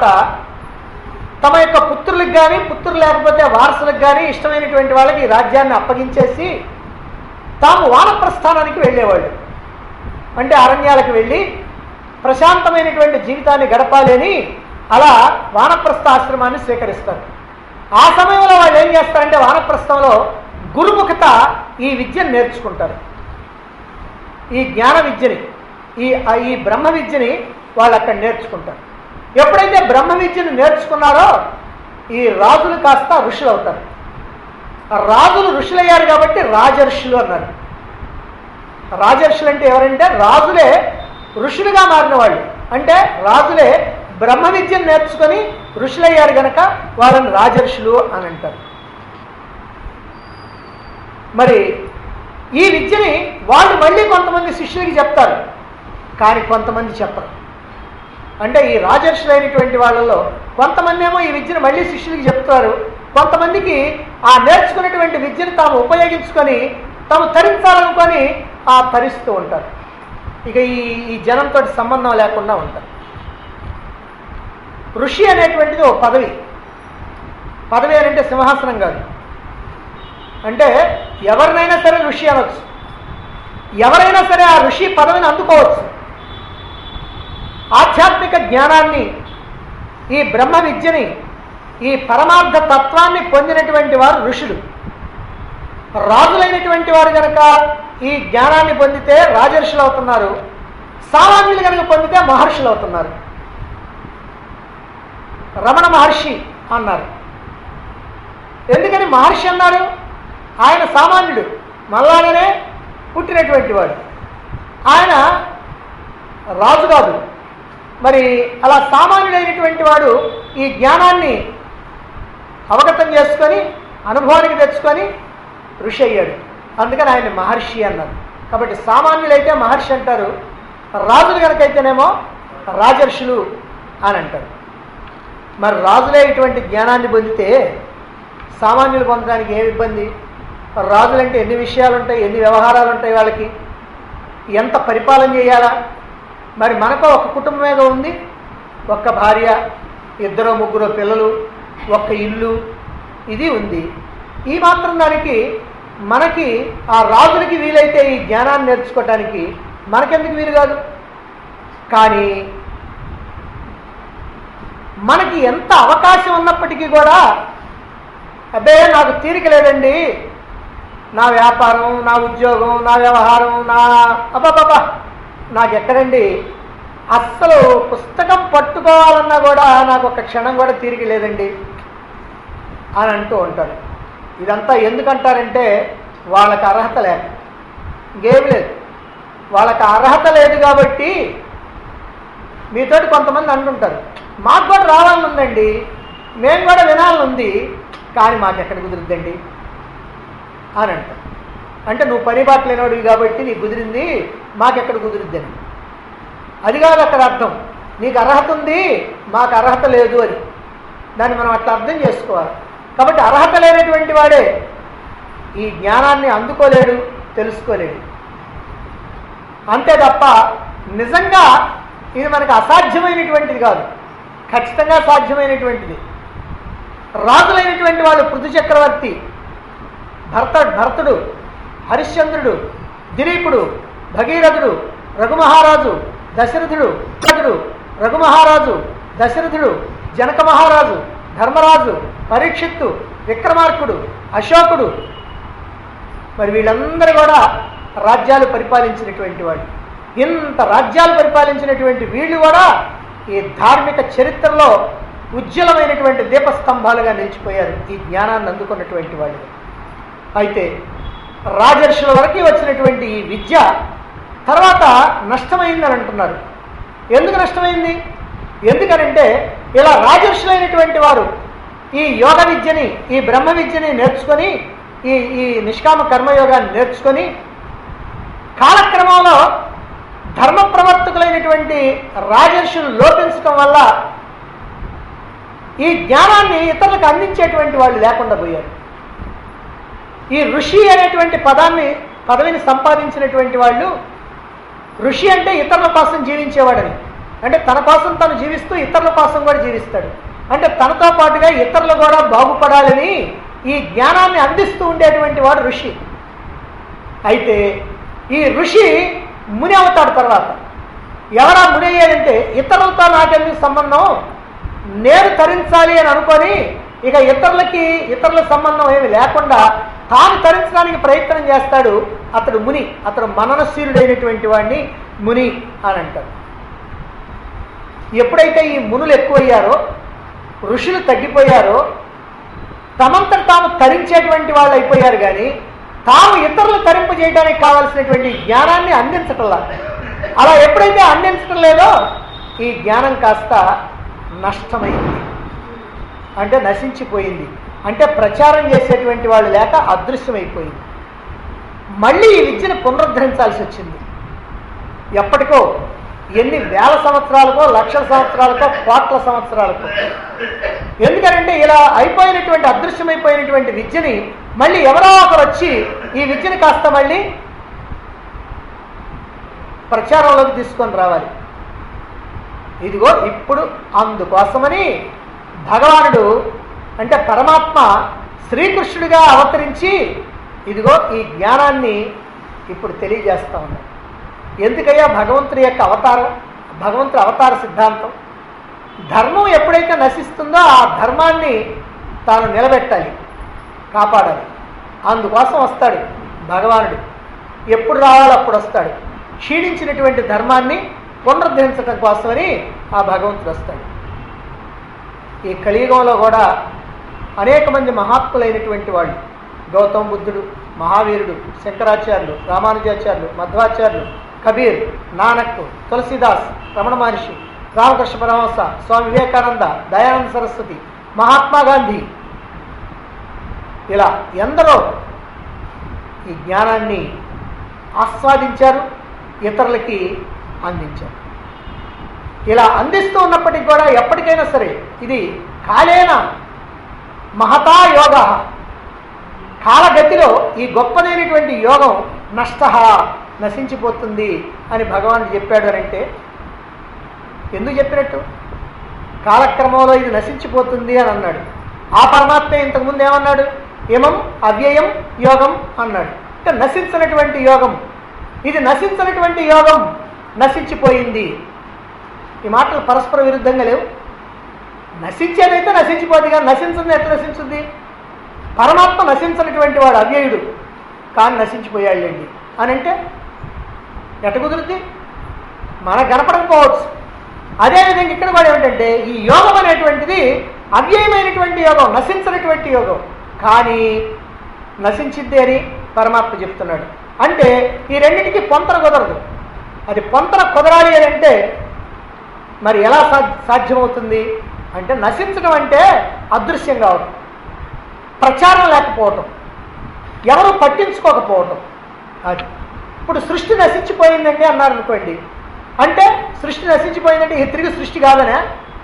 తమ యొక్క పుత్రులకు కానీ పుత్రులు లేకపోతే వారసులకు కానీ ఇష్టమైనటువంటి వాళ్ళకి ఈ రాజ్యాన్ని అప్పగించేసి తాము వానప్రస్థానానికి వెళ్ళేవాళ్ళు అంటే అరణ్యాలకు వెళ్ళి ప్రశాంతమైనటువంటి జీవితాన్ని గడపాలి అని అలా వానప్రస్థ ఆశ్రమాన్ని స్వీకరిస్తారు ఆ సమయంలో వాళ్ళు ఏం చేస్తారంటే వానప్రస్థంలో గురుముఖత ఈ విద్యను నేర్చుకుంటారు ఈ జ్ఞాన విద్యని ఈ ఆ ఈ బ్రహ్మ విద్యని వాళ్ళు అక్కడ నేర్చుకుంటారు ఎప్పుడైతే బ్రహ్మ విద్యను నేర్చుకున్నారో ఈ రాజులు కాస్త ఋషులు అవుతారు ఆ రాజులు ఋషులయ్యారు కాబట్టి రాజర్షులు అన్నారు రాజర్షులు అంటే ఎవరంటే రాజులే ఋషులుగా మారిన వాళ్ళు అంటే రాజులే బ్రహ్మ విద్యను నేర్చుకొని ఋషులయ్యారు గనక వాళ్ళని రాజర్షులు అని అంటారు మరి ఈ విద్యని వాళ్ళు మళ్ళీ కొంతమంది శిష్యులకి చెప్తారు కానీ కొంతమంది చెప్పరు అంటే ఈ రాజర్షులైనటువంటి వాళ్ళలో కొంతమంది ఏమో ఈ విద్యను మళ్ళీ శిష్యులకి చెప్తారు కొంతమందికి ఆ నేర్చుకున్నటువంటి విద్యను తాము ఉపయోగించుకొని తాము తరించాలనుకొని ఆ తరిస్తూ ఉంటారు ఇక ఈ ఈ జనంతో సంబంధం లేకుండా ఉంటారు ఋషి అనేటువంటిది ఒక పదవి పదవి అని అంటే సింహాసనం కాదు అంటే ఎవరినైనా సరే ఋషి అనొచ్చు ఎవరైనా సరే ఆ ఋషి పదవిని అందుకోవచ్చు ఆధ్యాత్మిక జ్ఞానాన్ని ఈ బ్రహ్మ విద్యని ఈ పరమార్థ తత్వాన్ని పొందినటువంటి వారు ఋషులు రాజులైనటువంటి వారు కనుక ఈ జ్ఞానాన్ని పొందితే రాజర్షులు అవుతున్నారు సామాన్యులు కనుక పొందితే మహర్షులు అవుతున్నారు రమణ మహర్షి అన్నారు ఎందుకని మహర్షి అన్నారు ఆయన సామాన్యుడు మళ్ళానే పుట్టినటువంటి వాడు ఆయన రాజు కాదు మరి అలా సామాన్యుడైనటువంటి వాడు ఈ జ్ఞానాన్ని అవగతం చేసుకొని అనుభవానికి తెచ్చుకొని ఋషి అయ్యాడు అందుకని ఆయన మహర్షి అన్నారు కాబట్టి సామాన్యులైతే మహర్షి అంటారు రాజులు కనుకైతేనేమో రాజర్షులు అని అంటారు మరి రాజులే ఇటువంటి జ్ఞానాన్ని పొందితే సామాన్యులు పొందడానికి ఏమి ఇబ్బంది రాజులంటే ఎన్ని విషయాలు ఉంటాయి ఎన్ని వ్యవహారాలు ఉంటాయి వాళ్ళకి ఎంత పరిపాలన చేయాలా మరి మనకు ఒక కుటుంబమేగా ఉంది ఒక్క భార్య ఇద్దరు ముగ్గురు పిల్లలు ఒక్క ఇల్లు ఇది ఉంది ఈ మాత్రం దానికి మనకి ఆ రాజులకి వీలైతే ఈ జ్ఞానాన్ని నేర్చుకోవటానికి మనకెందుకు వీలు కాదు కానీ మనకి ఎంత అవకాశం ఉన్నప్పటికీ కూడా అబ్బే నాకు తీరిక లేదండి నా వ్యాపారం నా ఉద్యోగం నా వ్యవహారం నా అబ్బాబాబా నాకు ఎక్కడండి అస్సలు పుస్తకం పట్టుకోవాలన్నా కూడా నాకు ఒక క్షణం కూడా తీరిక లేదండి అని అంటూ ఉంటారు ఇదంతా ఎందుకంటారంటే వాళ్ళకి అర్హత లేక ఇంకేం లేదు వాళ్ళకి అర్హత లేదు కాబట్టి మీతోటి కొంతమంది అంటుంటారు మాకు కూడా రావాలని ఉందండి మేము కూడా వినాలని ఉంది కానీ మాకు ఎక్కడ కుదురుద్దండి అని అంటారు అంటే నువ్వు పని బాట లేనివాడివి కాబట్టి నీకు కుదిరింది మాకెక్కడ కుదురుద్దని అది కాదు అక్కడ అర్థం నీకు అర్హత ఉంది మాకు అర్హత లేదు అని దాన్ని మనం అట్లా అర్థం చేసుకోవాలి కాబట్టి అర్హత లేనటువంటి వాడే ఈ జ్ఞానాన్ని అందుకోలేడు తెలుసుకోలేడు అంతే తప్ప నిజంగా ఇది మనకు అసాధ్యమైనటువంటిది కాదు ఖచ్చితంగా సాధ్యమైనటువంటిది రాజులైనటువంటి వాళ్ళు పృథు చక్రవర్తి భర్త భరతుడు హరిశ్చంద్రుడు దిలీపుడు భగీరథుడు రఘుమహారాజు దశరథుడు దశరథుడు రఘుమహారాజు దశరథుడు జనక మహారాజు ధర్మరాజు పరీక్షిత్తు విక్రమార్కుడు అశోకుడు మరి వీళ్ళందరూ కూడా రాజ్యాలు పరిపాలించినటువంటి వాళ్ళు ఇంత రాజ్యాలు పరిపాలించినటువంటి వీళ్ళు కూడా ఈ ధార్మిక చరిత్రలో ఉజ్వలమైనటువంటి దీపస్తంభాలుగా నిలిచిపోయారు ఈ జ్ఞానాన్ని అందుకున్నటువంటి వాళ్ళు అయితే రాజర్షుల వరకు వచ్చినటువంటి ఈ విద్య తర్వాత నష్టమైందని అంటున్నారు ఎందుకు నష్టమైంది ఎందుకనంటే ఇలా రాజర్షులైనటువంటి వారు ఈ యోగ విద్యని ఈ బ్రహ్మ విద్యని నేర్చుకొని ఈ ఈ నిష్కామ కర్మయోగాన్ని నేర్చుకొని కాలక్రమంలో ధర్మ ప్రవర్తకులైనటువంటి రాజర్షులు లోపించడం వల్ల ఈ జ్ఞానాన్ని ఇతరులకు అందించేటువంటి వాళ్ళు లేకుండా పోయారు ఈ ఋషి అనేటువంటి పదాన్ని పదవిని సంపాదించినటువంటి వాళ్ళు ఋషి అంటే ఇతరుల కోసం జీవించేవాడని అంటే తన కోసం తను జీవిస్తూ ఇతరుల కోసం కూడా జీవిస్తాడు అంటే తనతో పాటుగా ఇతరులు కూడా బాగుపడాలని ఈ జ్ఞానాన్ని అందిస్తూ ఉండేటువంటి వాడు ఋషి అయితే ఈ ఋషి ముని అవుతాడు తర్వాత ఎవరా ముని అయ్యాడంటే ఇతరులతో నాకెందుకు సంబంధం నేను తరించాలి అని అనుకొని ఇక ఇతరులకి ఇతరుల సంబంధం ఏమి లేకుండా తాను తరించడానికి ప్రయత్నం చేస్తాడు అతడు ముని అతడు మననశీలుడైనటువంటి వాడిని ముని అని అంటారు ఎప్పుడైతే ఈ మునులు ఎక్కువయ్యారో ఋషులు తగ్గిపోయారో తమంతట తాము తరించేటువంటి వాళ్ళు అయిపోయారు కానీ తాము ఇతరులు తరింపు చేయడానికి కావాల్సినటువంటి జ్ఞానాన్ని అందించటంలా అలా ఎప్పుడైతే అందించటం లేదో ఈ జ్ఞానం కాస్త నష్టమైంది అంటే నశించిపోయింది అంటే ప్రచారం చేసేటువంటి వాళ్ళు లేక అదృశ్యమైపోయింది మళ్ళీ ఈ విద్యను పునరుద్ధరించాల్సి వచ్చింది ఎప్పటికో ఎన్ని వేల సంవత్సరాలకో లక్షల సంవత్సరాలకో కోట్ల సంవత్సరాలకో ఎందుకంటే ఇలా అయిపోయినటువంటి అదృశ్యమైపోయినటువంటి విద్యని మళ్ళీ ఎవరో ఒకరు వచ్చి ఈ విద్యని కాస్త మళ్ళీ ప్రచారంలోకి తీసుకొని రావాలి ఇదిగో ఇప్పుడు అందుకోసమని భగవానుడు అంటే పరమాత్మ శ్రీకృష్ణుడిగా అవతరించి ఇదిగో ఈ జ్ఞానాన్ని ఇప్పుడు తెలియజేస్తా ఉన్నాడు ఎందుకయ్యా భగవంతుడి యొక్క అవతారం భగవంతుడి అవతార సిద్ధాంతం ధర్మం ఎప్పుడైతే నశిస్తుందో ఆ ధర్మాన్ని తాను నిలబెట్టాలి కాపాడాలి అందుకోసం వస్తాడు భగవానుడు ఎప్పుడు రావాలో అప్పుడు వస్తాడు క్షీణించినటువంటి ధర్మాన్ని పునరుద్ధరించడం కోసమని ఆ భగవంతుడు వస్తాడు ఈ కలియుగంలో కూడా అనేక మంది మహాత్ములైనటువంటి వాళ్ళు గౌతమ బుద్ధుడు మహావీరుడు శంకరాచార్యులు రామానుజాచార్యులు మధ్వాచార్యులు కబీర్ నానక్ తులసిదాస్ రమణ మహర్షి రామకృష్ణ పరమహంస స్వామి వివేకానంద దయానంద సరస్వతి మహాత్మా గాంధీ ఇలా ఎందరో ఈ జ్ఞానాన్ని ఆస్వాదించారు ఇతరులకి అందించారు ఇలా అందిస్తూ ఉన్నప్పటికీ కూడా ఎప్పటికైనా సరే ఇది కాలేన మహతా యోగ కాలగతిలో ఈ గొప్పదైనటువంటి యోగం నష్ట నశించిపోతుంది అని భగవానుడు చెప్పాడు అని అంటే ఎందుకు చెప్పినట్టు కాలక్రమంలో ఇది నశించిపోతుంది అని అన్నాడు ఆ పరమాత్మ ఇంతకుముందు ఏమన్నాడు ఏమం అవ్యయం యోగం అన్నాడు అంటే నశించినటువంటి యోగం ఇది నశించినటువంటి యోగం నశించిపోయింది ఈ మాటలు పరస్పర విరుద్ధంగా లేవు నశించేదైతే నశించిపోతుంది కానీ నశించింది ఎట్లా నశించుద్ది పరమాత్మ నశించినటువంటి వాడు అవ్యయుడు కానీ నశించిపోయాళ్ళండి అని అంటే ఎట కుదురుద్ది మనకు కనపడకపోవచ్చు అదేవిధంగా ఇక్కడ కూడా ఏమిటంటే ఈ యోగం అనేటువంటిది అవ్యయమైనటువంటి యోగం నశించినటువంటి యోగం కానీ నశించిద్ది అని పరమాత్మ చెప్తున్నాడు అంటే ఈ రెండింటికి పొంతన కుదరదు అది పొంతన కుదరాలి అని అంటే మరి ఎలా సా సాధ్యమవుతుంది అంటే నశించడం అంటే అదృశ్యం కావడం ప్రచారం లేకపోవటం ఎవరు పట్టించుకోకపోవటం అది ఇప్పుడు సృష్టి నశించిపోయిందండి అన్నారు అనుకోండి అంటే సృష్టి నశించిపోయిందంటే ఇది తిరిగి సృష్టి కాదనే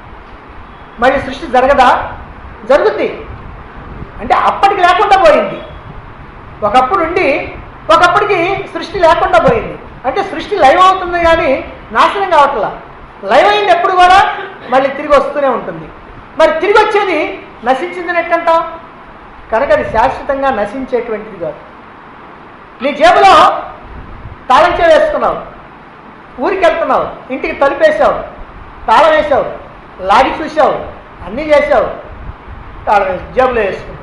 మరి సృష్టి జరగదా జరుగుద్ది అంటే అప్పటికి లేకుండా పోయింది ఒకప్పుడు ఉండి ఒకప్పటికి సృష్టి లేకుండా పోయింది అంటే సృష్టి లైవ్ అవుతుంది కానీ నాశనం కావట్లా లైవ్ అయింది ఎప్పుడు కూడా మళ్ళీ తిరిగి వస్తూనే ఉంటుంది మరి తిరిగి వచ్చేది నశించింది ఎట్టంటాం కనుక అది శాశ్వతంగా నశించేటువంటిది కాదు నీ జేబులో తాళం చెవి వేసుకున్నావు ఊరికి వెళ్తున్నావు ఇంటికి తలుపేసావు తాళం వేసావు లాగి చూసావు అన్నీ చేసావు తాళం వేసి జేబులో వేసుకున్నావు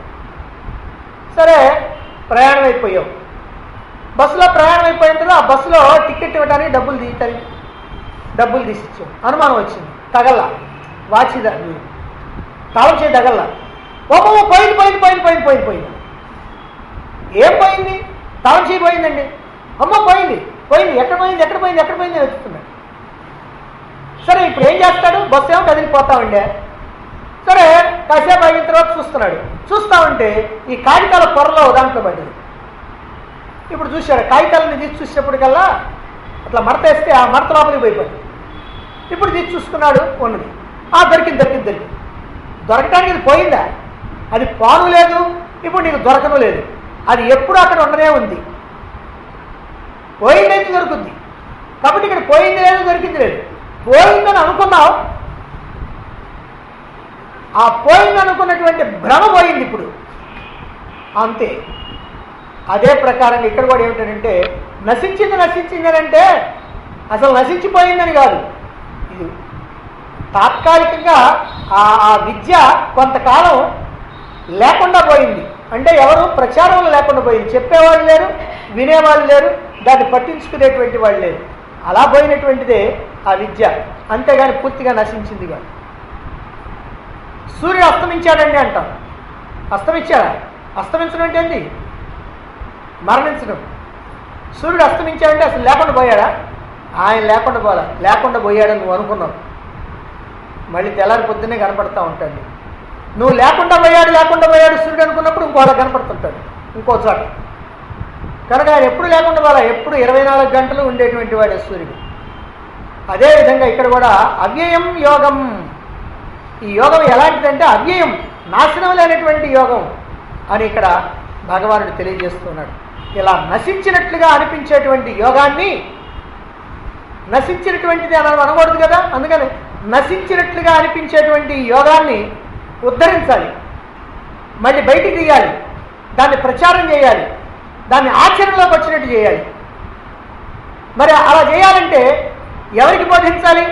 సరే ప్రయాణం అయిపోయావు బస్సులో ప్రయాణం అయిపోయిన తర్వాత ఆ బస్సులో టికెట్ ఇవ్వడానికి డబ్బులు తీయటాలి డబ్బులు తీసిచ్చావు అనుమానం వచ్చింది తగల్లా వాచి ద- తాళం చేయి తగల్లా ఓమో పోయింది పోయింది పోయింది పోయింది పోయింది పోయింది ఏం పోయింది తాళం చేయి పోయిందండి అమ్మ పోయింది పోయింది ఎక్కడ పోయింది ఎక్కడ పోయింది ఎక్కడ పోయింది అని వెతుకుతున్నాడు సరే ఇప్పుడు ఏం చేస్తాడు బస్సు ఏమో కదిలిపోతా ఉండే సరే కాసేపు అయిన తర్వాత చూస్తున్నాడు చూస్తా ఉంటే ఈ కాగితాల పొరలో దాంట్లో పడ్డది ఇప్పుడు చూశాడు కాగితాలని తీసి చూసేప్పటికల్లా అట్లా మడత వేస్తే ఆ మడత లోపలికి పోయిపోయింది ఇప్పుడు తీసి చూసుకున్నాడు ఉన్నది ఆ దొరికింది దొరికింది దొరికింది దొరకటానికి ఇది పోయిందా అది పాను లేదు ఇప్పుడు నీకు దొరకను లేదు అది ఎప్పుడు అక్కడ ఉండనే ఉంది పోయిందైతే దొరుకుద్ది కాబట్టి ఇక్కడ పోయింది లేదు దొరికింది లేదు పోయిందని అనుకున్నావు ఆ పోయింది అనుకున్నటువంటి భ్రమ పోయింది ఇప్పుడు అంతే అదే ప్రకారంగా ఇక్కడ కూడా ఏమిటంటే నశించింది నశించింది అని అంటే అసలు నశించిపోయిందని కాదు ఇది తాత్కాలికంగా ఆ ఆ విద్య కొంతకాలం లేకుండా పోయింది అంటే ఎవరు ప్రచారంలో లేకుండా పోయింది చెప్పేవాళ్ళు లేరు వినేవాళ్ళు లేరు దాన్ని పట్టించుకునేటువంటి వాళ్ళు లేరు అలా పోయినటువంటిదే ఆ విద్య అంతేగాని పూర్తిగా నశించింది కాదు సూర్యుడు అస్తమించాడండి అంటాం అస్తమించాడా అస్తమించడం అంటే ఏంది మరణించడం సూర్యుడు అస్తమించాడంటే అసలు లేకుండా పోయాడా ఆయన లేకుండా పోలే లేకుండా పోయాడని నువ్వు అనుకున్నావు మళ్ళీ తెల్లారి పొద్దున్నే కనపడతా ఉంటాడు నువ్వు లేకుండా పోయాడు లేకుండా పోయాడు సూర్యుడు అనుకున్నప్పుడు ఇంకోలా కనపడుతుంటాడు ఇంకో చోట కనుక ఆయన ఎప్పుడు లేకుండా పోలే ఎప్పుడు ఇరవై నాలుగు గంటలు ఉండేటువంటి వాడు సూర్యుడు అదేవిధంగా ఇక్కడ కూడా అవ్యయం యోగం ఈ యోగం ఎలాంటిదంటే అవ్యయం నాశనం లేనటువంటి యోగం అని ఇక్కడ భగవానుడు తెలియజేస్తున్నాడు ఇలా నశించినట్లుగా అనిపించేటువంటి యోగాన్ని నశించినటువంటిది అని అనకూడదు కదా అందుకని నశించినట్లుగా అనిపించేటువంటి ఈ యోగాన్ని ఉద్ధరించాలి మళ్ళీ బయటికి తీయాలి దాన్ని ప్రచారం చేయాలి దాన్ని ఆచరణలోకి వచ్చినట్టు చేయాలి మరి అలా చేయాలంటే ఎవరికి బోధించాలి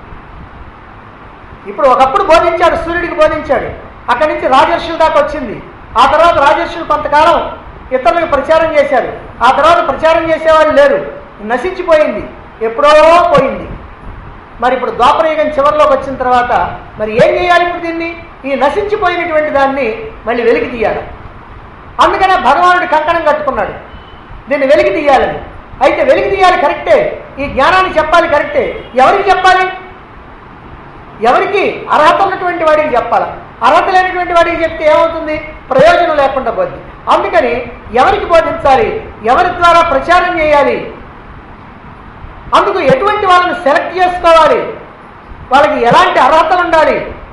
ఇప్పుడు ఒకప్పుడు బోధించాడు సూర్యుడికి బోధించాడు అక్కడి నుంచి రాజర్షుల దాకా వచ్చింది ఆ తర్వాత రాజర్షులు కొంతకాలం ఇతరులకు ప్రచారం చేశారు ఆ తర్వాత ప్రచారం చేసేవాళ్ళు లేరు నశించిపోయింది ఎప్పుడో పోయింది మరి ఇప్పుడు ద్వాపరయుగం చివరిలోకి వచ్చిన తర్వాత మరి ఏం చేయాలి ఇప్పుడు దీన్ని ఈ నశించిపోయినటువంటి దాన్ని మళ్ళీ వెలికి తీయాలి అందుకనే భగవానుడు కంకణం కట్టుకున్నాడు దీన్ని వెలికి తీయాలని అయితే వెలికి తీయాలి కరెక్టే ఈ జ్ఞానాన్ని చెప్పాలి కరెక్టే ఎవరికి చెప్పాలి ఎవరికి అర్హత ఉన్నటువంటి వాడికి చెప్పాలి అర్హత లేనటువంటి వాడికి చెప్తే ఏమవుతుంది ప్రయోజనం లేకుండా పోద్ది అందుకని ఎవరికి బోధించాలి ఎవరి ద్వారా ప్రచారం చేయాలి అందుకు ఎటువంటి వాళ్ళని సెలెక్ట్ చేసుకోవాలి వాళ్ళకి ఎలాంటి అర్హతలు ఉండాలి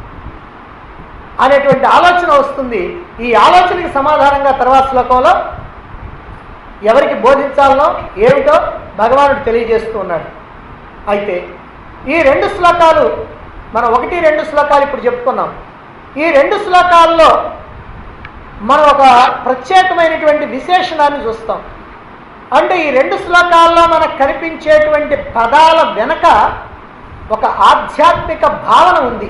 అనేటువంటి ఆలోచన వస్తుంది ఈ ఆలోచనకి సమాధానంగా తర్వాత శ్లోకంలో ఎవరికి బోధించాలనో ఏమిటో భగవానుడు తెలియజేస్తూ ఉన్నాడు అయితే ఈ రెండు శ్లోకాలు మనం ఒకటి రెండు శ్లోకాలు ఇప్పుడు చెప్పుకున్నాం ఈ రెండు శ్లోకాల్లో మనం ఒక ప్రత్యేకమైనటువంటి విశేషణాన్ని చూస్తాం అంటే ఈ రెండు శ్లోకాల్లో మనకు కనిపించేటువంటి పదాల వెనక ఒక ఆధ్యాత్మిక భావన ఉంది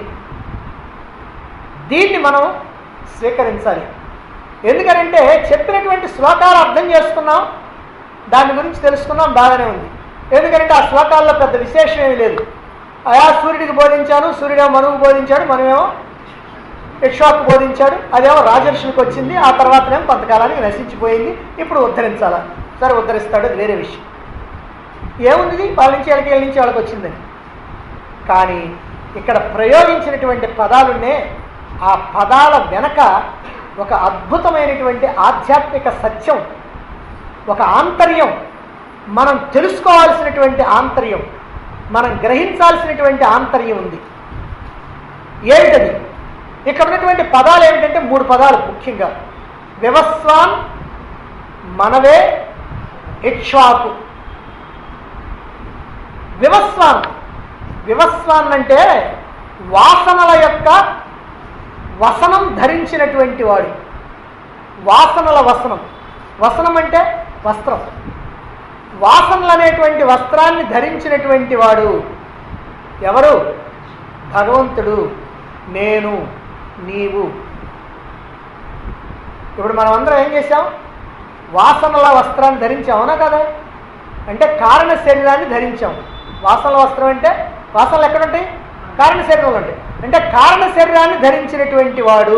దీన్ని మనం స్వీకరించాలి ఎందుకనంటే చెప్పినటువంటి శ్లోకాలు అర్థం చేసుకున్నాం దాని గురించి తెలుసుకున్నాం బాగానే ఉంది ఎందుకంటే ఆ శ్లోకాల్లో పెద్ద విశేషం ఏమీ లేదు అయా సూర్యుడికి బోధించాను సూర్యుడేమో మనువు బోధించాడు మనమేమో ఇక్షాకు బోధించాడు అదేమో రాజర్షులకు వచ్చింది ఆ తర్వాతనేమో కొంతకాలానికి నశించిపోయింది ఇప్పుడు ఉద్ధరించాలా సరే ఉద్ధరిస్తాడు అది వేరే విషయం ఏముంది వాళ్ళ నుంచి వాళ్ళకి వీళ్ళ నుంచి వాళ్ళకి వచ్చిందని కానీ ఇక్కడ ప్రయోగించినటువంటి పదాలున్నే ఆ పదాల వెనక ఒక అద్భుతమైనటువంటి ఆధ్యాత్మిక సత్యం ఒక ఆంతర్యం మనం తెలుసుకోవాల్సినటువంటి ఆంతర్యం మనం గ్రహించాల్సినటువంటి ఆంతర్యం ఉంది ఏమిటది ఇక్కడ ఉన్నటువంటి పదాలు ఏమిటంటే మూడు పదాలు ముఖ్యంగా వ్యవస్వాన్ మనవే ఇక్ష్వాకు వివస్వాన్ వివస్వాన్ అంటే వాసనల యొక్క వసనం ధరించినటువంటి వాడు వాసనల వసనం వసనం అంటే వస్త్రం వాసనలు అనేటువంటి వస్త్రాన్ని ధరించినటువంటి వాడు ఎవరు భగవంతుడు నేను నీవు ఇప్పుడు మనం అందరం ఏం చేసాం వాసనల వస్త్రాన్ని ధరించాం అవునా కదా అంటే కారణ శరీరాన్ని ధరించాం వాసనల వస్త్రం అంటే వాసనలు ఎక్కడుంటాయి కారణ శరీరంలో ఉంటాయి అంటే కారణ శరీరాన్ని ధరించినటువంటి వాడు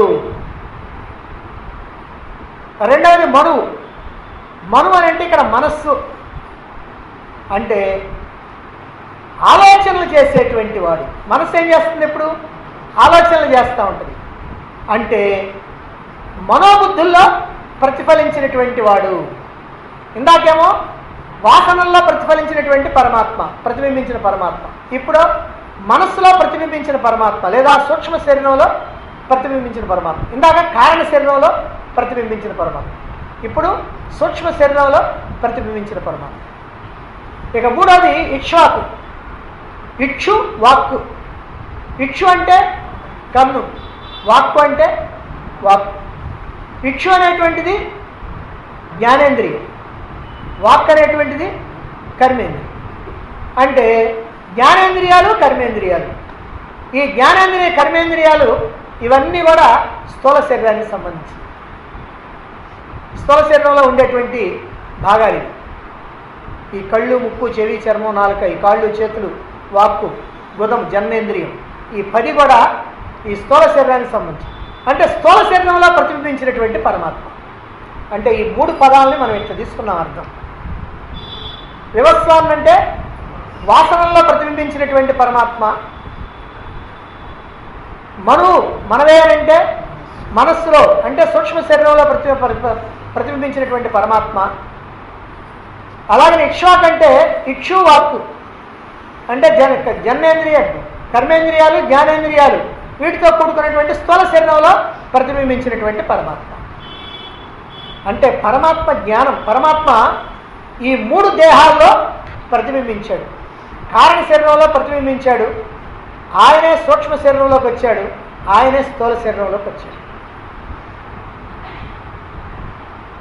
రెండవది మనువు మనువు అని అంటే ఇక్కడ మనస్సు అంటే ఆలోచనలు చేసేటువంటి వాడు మనస్సు ఏం చేస్తుంది ఇప్పుడు ఆలోచనలు చేస్తూ ఉంటుంది అంటే మనోబుద్ధుల్లో ప్రతిఫలించినటువంటి వాడు ఇందాకేమో వాసనల్లో ప్రతిఫలించినటువంటి పరమాత్మ ప్రతిబింబించిన పరమాత్మ ఇప్పుడు మనస్సులో ప్రతిబింబించిన పరమాత్మ లేదా సూక్ష్మ శరీరంలో ప్రతిబింబించిన పరమాత్మ ఇందాక కారణ శరీరంలో ప్రతిబింబించిన పరమాత్మ ఇప్పుడు సూక్ష్మ శరీరంలో ప్రతిబింబించిన పరమాత్మ ఇక మూడోది ఇక్ష్వాకు ఇక్షు వాక్కు ఇక్షు అంటే కన్ను వాక్కు అంటే వాక్కు ఇక్షు అనేటువంటిది జ్ఞానేంద్రియం వాక్ అనేటువంటిది కర్మేంద్రియం అంటే జ్ఞానేంద్రియాలు కర్మేంద్రియాలు ఈ జ్ఞానేంద్రియ కర్మేంద్రియాలు ఇవన్నీ కూడా స్థూల శరీరానికి సంబంధించి స్థూల శరీరంలో ఉండేటువంటి భాగాలు ఇవి. ఈ కళ్ళు ముక్కు చెవి చర్మం నాలుక ఈ కాళ్ళు చేతులు వాక్కు గుదం జన్నేంద్రియం ఈ పది కూడా ఈ స్థూల శరీరానికి సంబంధించి అంటే స్థూల శరీరంలో ప్రతిబింబించినటువంటి పరమాత్మ అంటే ఈ మూడు పదాలని మనం ఇట్లా తీసుకున్నాం అర్థం వివస్వాన్ అంటే వాసనల్లో ప్రతిబింబించినటువంటి పరమాత్మ మను మనవే అని అంటే మనస్సులో అంటే సూక్ష్మ శరీరంలో ప్రతి ప్ర- ప్రతిబింబించినటువంటి పరమాత్మ అలాగని ఇక్ష్వాక్ అంటే ఇక్షు వాక్కు అంటే జన జన్నేంద్రియ కర్మేంద్రియాలు జ్ఞానేంద్రియాలు వీటితో కూడుకున్నటువంటి స్థూల శరీరంలో ప్రతిబింబించినటువంటి పరమాత్మ అంటే పరమాత్మ జ్ఞానం పరమాత్మ ఈ మూడు దేహాల్లో ప్రతిబింబించాడు కారణ శరీరంలో ప్రతిబింబించాడు ఆయనే సూక్ష్మ శరీరంలోకి వచ్చాడు ఆయనే స్థూల శరీరంలోకి వచ్చాడు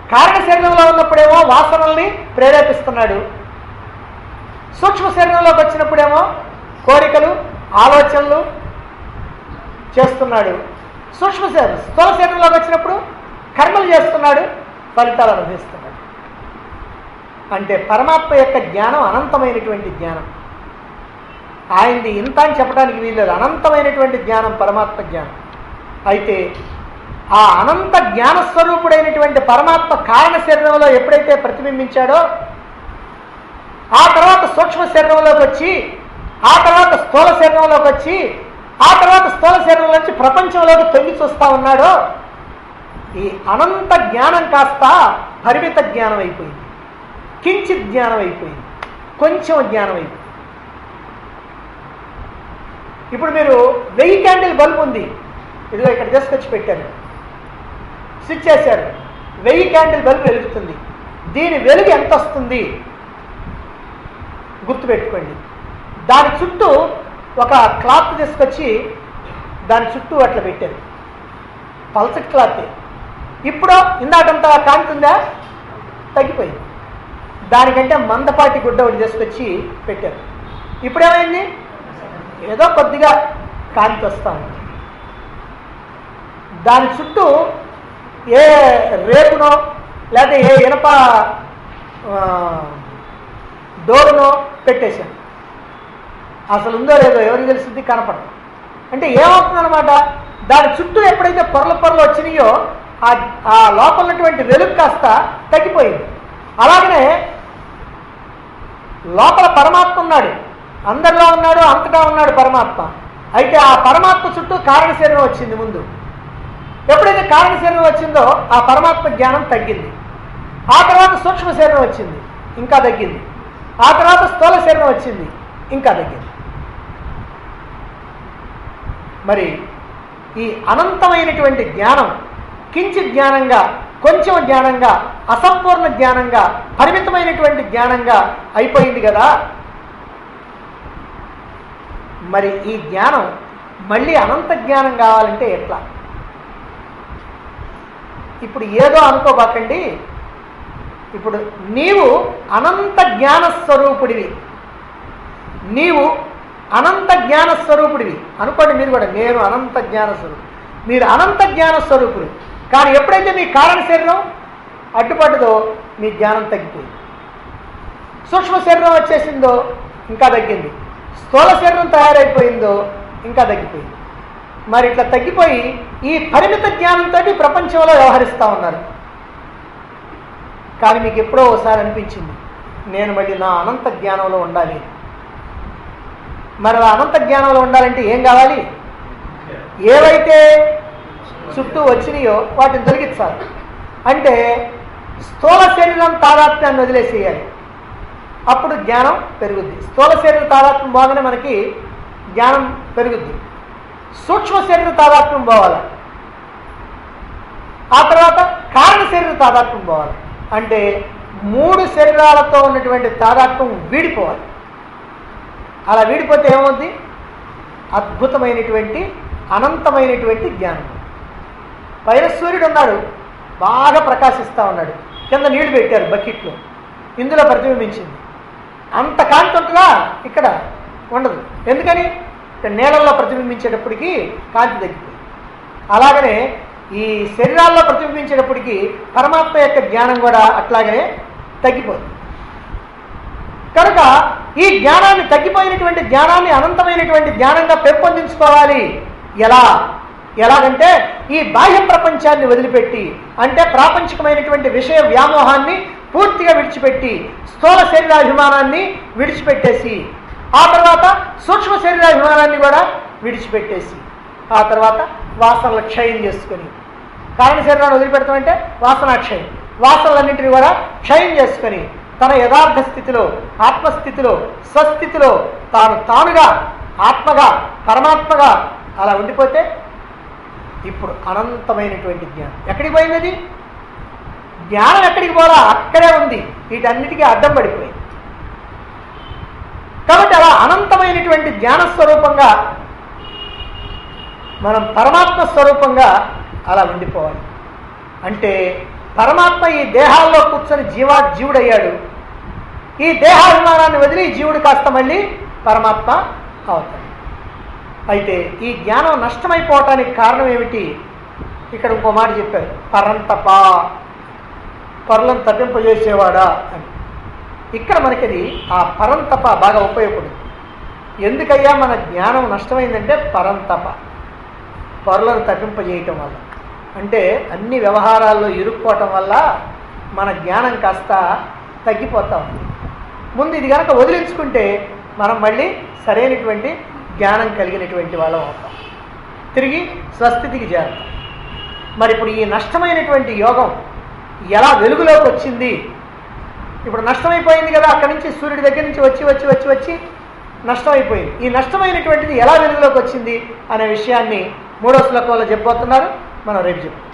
కారణ శరీరంలో ఉన్నప్పుడేమో వాసనల్ని ప్రేరేపిస్తున్నాడు సూక్ష్మ శరీరంలోకి వచ్చినప్పుడేమో కోరికలు ఆలోచనలు చేస్తున్నాడు సూక్ష్మ శరీరం స్థూల శరీరంలోకి వచ్చినప్పుడు కర్మలు చేస్తున్నాడు ఫలితాలు అనుభవిస్తున్నాడు అంటే పరమాత్మ యొక్క జ్ఞానం అనంతమైనటువంటి జ్ఞానం ఆయనది ఇంత అని చెప్పడానికి వీల్లేదు అనంతమైనటువంటి జ్ఞానం పరమాత్మ జ్ఞానం అయితే ఆ అనంత జ్ఞాన స్వరూపుడైనటువంటి పరమాత్మ కారణ శరీరంలో ఎప్పుడైతే ప్రతిబింబించాడో ఆ తర్వాత సూక్ష్మ శరీరంలోకి వచ్చి ఆ తర్వాత స్థూల శరీరంలోకి వచ్చి ఆ తర్వాత స్థూల శరీరం నుంచి ప్రపంచంలోకి తొంగి చూస్తా ఉన్నాడో ఈ అనంత జ్ఞానం కాస్త పరిమిత జ్ఞానం అయిపోయింది కించిత్ జ్ఞానం అయిపోయింది కొంచెం జ్ఞానం అయిపోయింది ఇప్పుడు మీరు వెయ్యి క్యాండిల్ బల్బ్ ఉంది ఇదిగో ఇక్కడ తీసుకొచ్చి పెట్టారు స్విచ్ చేశారు వెయ్యి క్యాండిల్ బల్బ్ వెలుగుతుంది దీని వెలుగు ఎంత వస్తుంది గుర్తుపెట్టుకోండి దాని చుట్టూ ఒక క్లాత్ తీసుకొచ్చి దాని చుట్టూ అట్లా పెట్టారు పల్సటి క్లాత్ ఇప్పుడు ఇందాకంత కాంతుందా తగ్గిపోయింది దానికంటే మందపాటి గుడ్డ ఒకటి తీసుకొచ్చి పెట్టారు ఇప్పుడేమైంది ఏదో కొద్దిగా కాంతి వస్తూ ఉంది దాని చుట్టూ ఏ రేకునో లేకపోతే ఏ ఇనప ఆ, డోరునో పెట్టేశాను అసలు ఉందో లేదో ఎవరికి తెలిసింది కనపడదు అంటే ఏమవుతుందన్నమాట దాని చుట్టూ ఎప్పుడైతే పొరల పొరలు వచ్చినాయో ఆ ఆ లోపల ఉన్నటువంటి వెలుగు కాస్త తగ్గిపోయింది అలాగనే లోపల పరమాత్మ ఉన్నాడు అందరిలో ఉన్నాడు అంతటా ఉన్నాడు పరమాత్మ అయితే ఆ పరమాత్మ చుట్టూ కారణ శరీరం వచ్చింది ముందు ఎప్పుడైతే కారణ శరీరం వచ్చిందో ఆ పరమాత్మ జ్ఞానం తగ్గింది ఆ తర్వాత సూక్ష్మ శరీరం వచ్చింది ఇంకా తగ్గింది ఆ తర్వాత స్థూల శరీరం వచ్చింది ఇంకా తగ్గింది మరి ఈ అనంతమైనటువంటి జ్ఞానం కించి జ్ఞానంగా కొంచెం జ్ఞానంగా అసంపూర్ణ జ్ఞానంగా పరిమితమైనటువంటి జ్ఞానంగా అయిపోయింది కదా మరి ఈ జ్ఞానం మళ్ళీ అనంత జ్ఞానం కావాలంటే ఎట్లా ఇప్పుడు ఏదో అనుకోబాకండి ఇప్పుడు నీవు అనంత జ్ఞాన స్వరూపుడివి నీవు అనంత జ్ఞాన స్వరూపుడివి అనుకోండి మీరు కూడా నేను అనంత జ్ఞాన స్వరూపు మీరు అనంత జ్ఞాన స్వరూపుడు కానీ ఎప్పుడైతే మీ కారణ శరీరం అడ్డుపడ్డదో మీ జ్ఞానం తగ్గిపోయింది సూక్ష్మ శరీరం వచ్చేసిందో ఇంకా తగ్గింది స్థూల శరీరం తయారైపోయిందో ఇంకా తగ్గిపోయింది మరి ఇట్లా తగ్గిపోయి ఈ పరిమిత జ్ఞానంతో ప్రపంచంలో వ్యవహరిస్తూ ఉన్నారు కానీ మీకు ఎప్పుడో ఒకసారి అనిపించింది నేను మళ్ళీ నా అనంత జ్ఞానంలో ఉండాలి మరి ఆ అనంత జ్ఞానంలో ఉండాలంటే ఏం కావాలి ఏవైతే చుట్టూ వచ్చినాయో వాటిని తొలగించాలి అంటే స్థూల శరీరం తాదాత్మ్యాన్ని వదిలేసేయాలి అప్పుడు జ్ఞానం పెరుగుద్ది స్థూల శరీర తాదాత్మ్యం పోగానే మనకి జ్ఞానం పెరుగుద్ది సూక్ష్మ శరీర తాదాత్మ్యం పోవాలి ఆ తర్వాత కారణ శరీర తాదాత్మ్యం పోవాలి అంటే మూడు శరీరాలతో ఉన్నటువంటి తాదాత్మ్యం వీడిపోవాలి అలా వీడిపోతే ఏమవుద్ది అద్భుతమైనటువంటి అనంతమైనటువంటి జ్ఞానం పైన సూర్యుడు ఉన్నాడు బాగా ప్రకాశిస్తూ ఉన్నాడు కింద నీళ్లు పెట్టారు బకెట్లో ఇందులో ప్రతిబింబించింది అంత కాంతి ఉంటుందా ఇక్కడ ఉండదు ఎందుకని ఇక్కడ నీళ్ళల్లో ప్రతిబింబించేటప్పటికి కాంతి తగ్గిపోయింది అలాగనే ఈ శరీరాల్లో ప్రతిబింబించేటప్పటికి పరమాత్మ యొక్క జ్ఞానం కూడా అట్లాగనే తగ్గిపోతుంది కనుక ఈ జ్ఞానాన్ని తగ్గిపోయినటువంటి జ్ఞానాన్ని అనంతమైనటువంటి జ్ఞానంగా పెంపొందించుకోవాలి ఎలా ఎలాగంటే ఈ బాహ్య ప్రపంచాన్ని వదిలిపెట్టి అంటే ప్రాపంచికమైనటువంటి విషయ వ్యామోహాన్ని పూర్తిగా విడిచిపెట్టి స్థూల శరీరాభిమానాన్ని విడిచిపెట్టేసి ఆ తర్వాత సూక్ష్మ శరీరాభిమానాన్ని కూడా విడిచిపెట్టేసి ఆ తర్వాత వాసనలు క్షయం చేసుకొని కారణ శరీరాన్ని వదిలిపెడతామంటే వాసనాక్షయం వాసనలన్నింటినీ కూడా క్షయం చేసుకొని తన యథార్థ స్థితిలో ఆత్మస్థితిలో స్వస్థితిలో తాను తానుగా ఆత్మగా పరమాత్మగా అలా ఉండిపోతే ఇప్పుడు అనంతమైనటువంటి జ్ఞానం ఎక్కడికి పోయింది అది జ్ఞానం ఎక్కడికి పోరా అక్కడే ఉంది వీటన్నిటికీ అడ్డం పడిపోయింది కాబట్టి అలా అనంతమైనటువంటి జ్ఞాన స్వరూపంగా మనం పరమాత్మ స్వరూపంగా అలా ఉండిపోవాలి అంటే పరమాత్మ ఈ దేహాల్లో కూర్చొని జీవా జీవుడయ్యాడు ఈ దేహాభిమానాన్ని వదిలి జీవుడు కాస్త మళ్ళీ పరమాత్మ అవుతాడు అయితే ఈ జ్ఞానం నష్టమైపోవటానికి కారణం ఏమిటి ఇక్కడ ఇంకో మాట చెప్పారు పరంతప పరులను తప్పింపజేసేవాడా అని ఇక్కడ మనకిది ఆ పరంతప బాగా ఉపయోగపడుతుంది ఎందుకయ్యా మన జ్ఞానం నష్టమైందంటే పరంతప పరులను తప్పింపజేయటం వల్ల అంటే అన్ని వ్యవహారాల్లో ఇరుక్కోవటం వల్ల మన జ్ఞానం కాస్త తగ్గిపోతా ఉంది ముందు ఇది కనుక వదిలించుకుంటే మనం మళ్ళీ సరైనటువంటి జ్ఞానం కలిగినటువంటి వాళ్ళం అవుతాం తిరిగి స్వస్థితికి చేరుతాం మరి ఇప్పుడు ఈ నష్టమైనటువంటి యోగం ఎలా వెలుగులోకి వచ్చింది ఇప్పుడు నష్టమైపోయింది కదా అక్కడి నుంచి సూర్యుడి దగ్గర నుంచి వచ్చి వచ్చి వచ్చి వచ్చి నష్టమైపోయింది ఈ నష్టమైనటువంటిది ఎలా వెలుగులోకి వచ్చింది అనే విషయాన్ని మూడో శ్లోకంలో చెప్పబోతున్నారు మనం రేపు చెప్తాం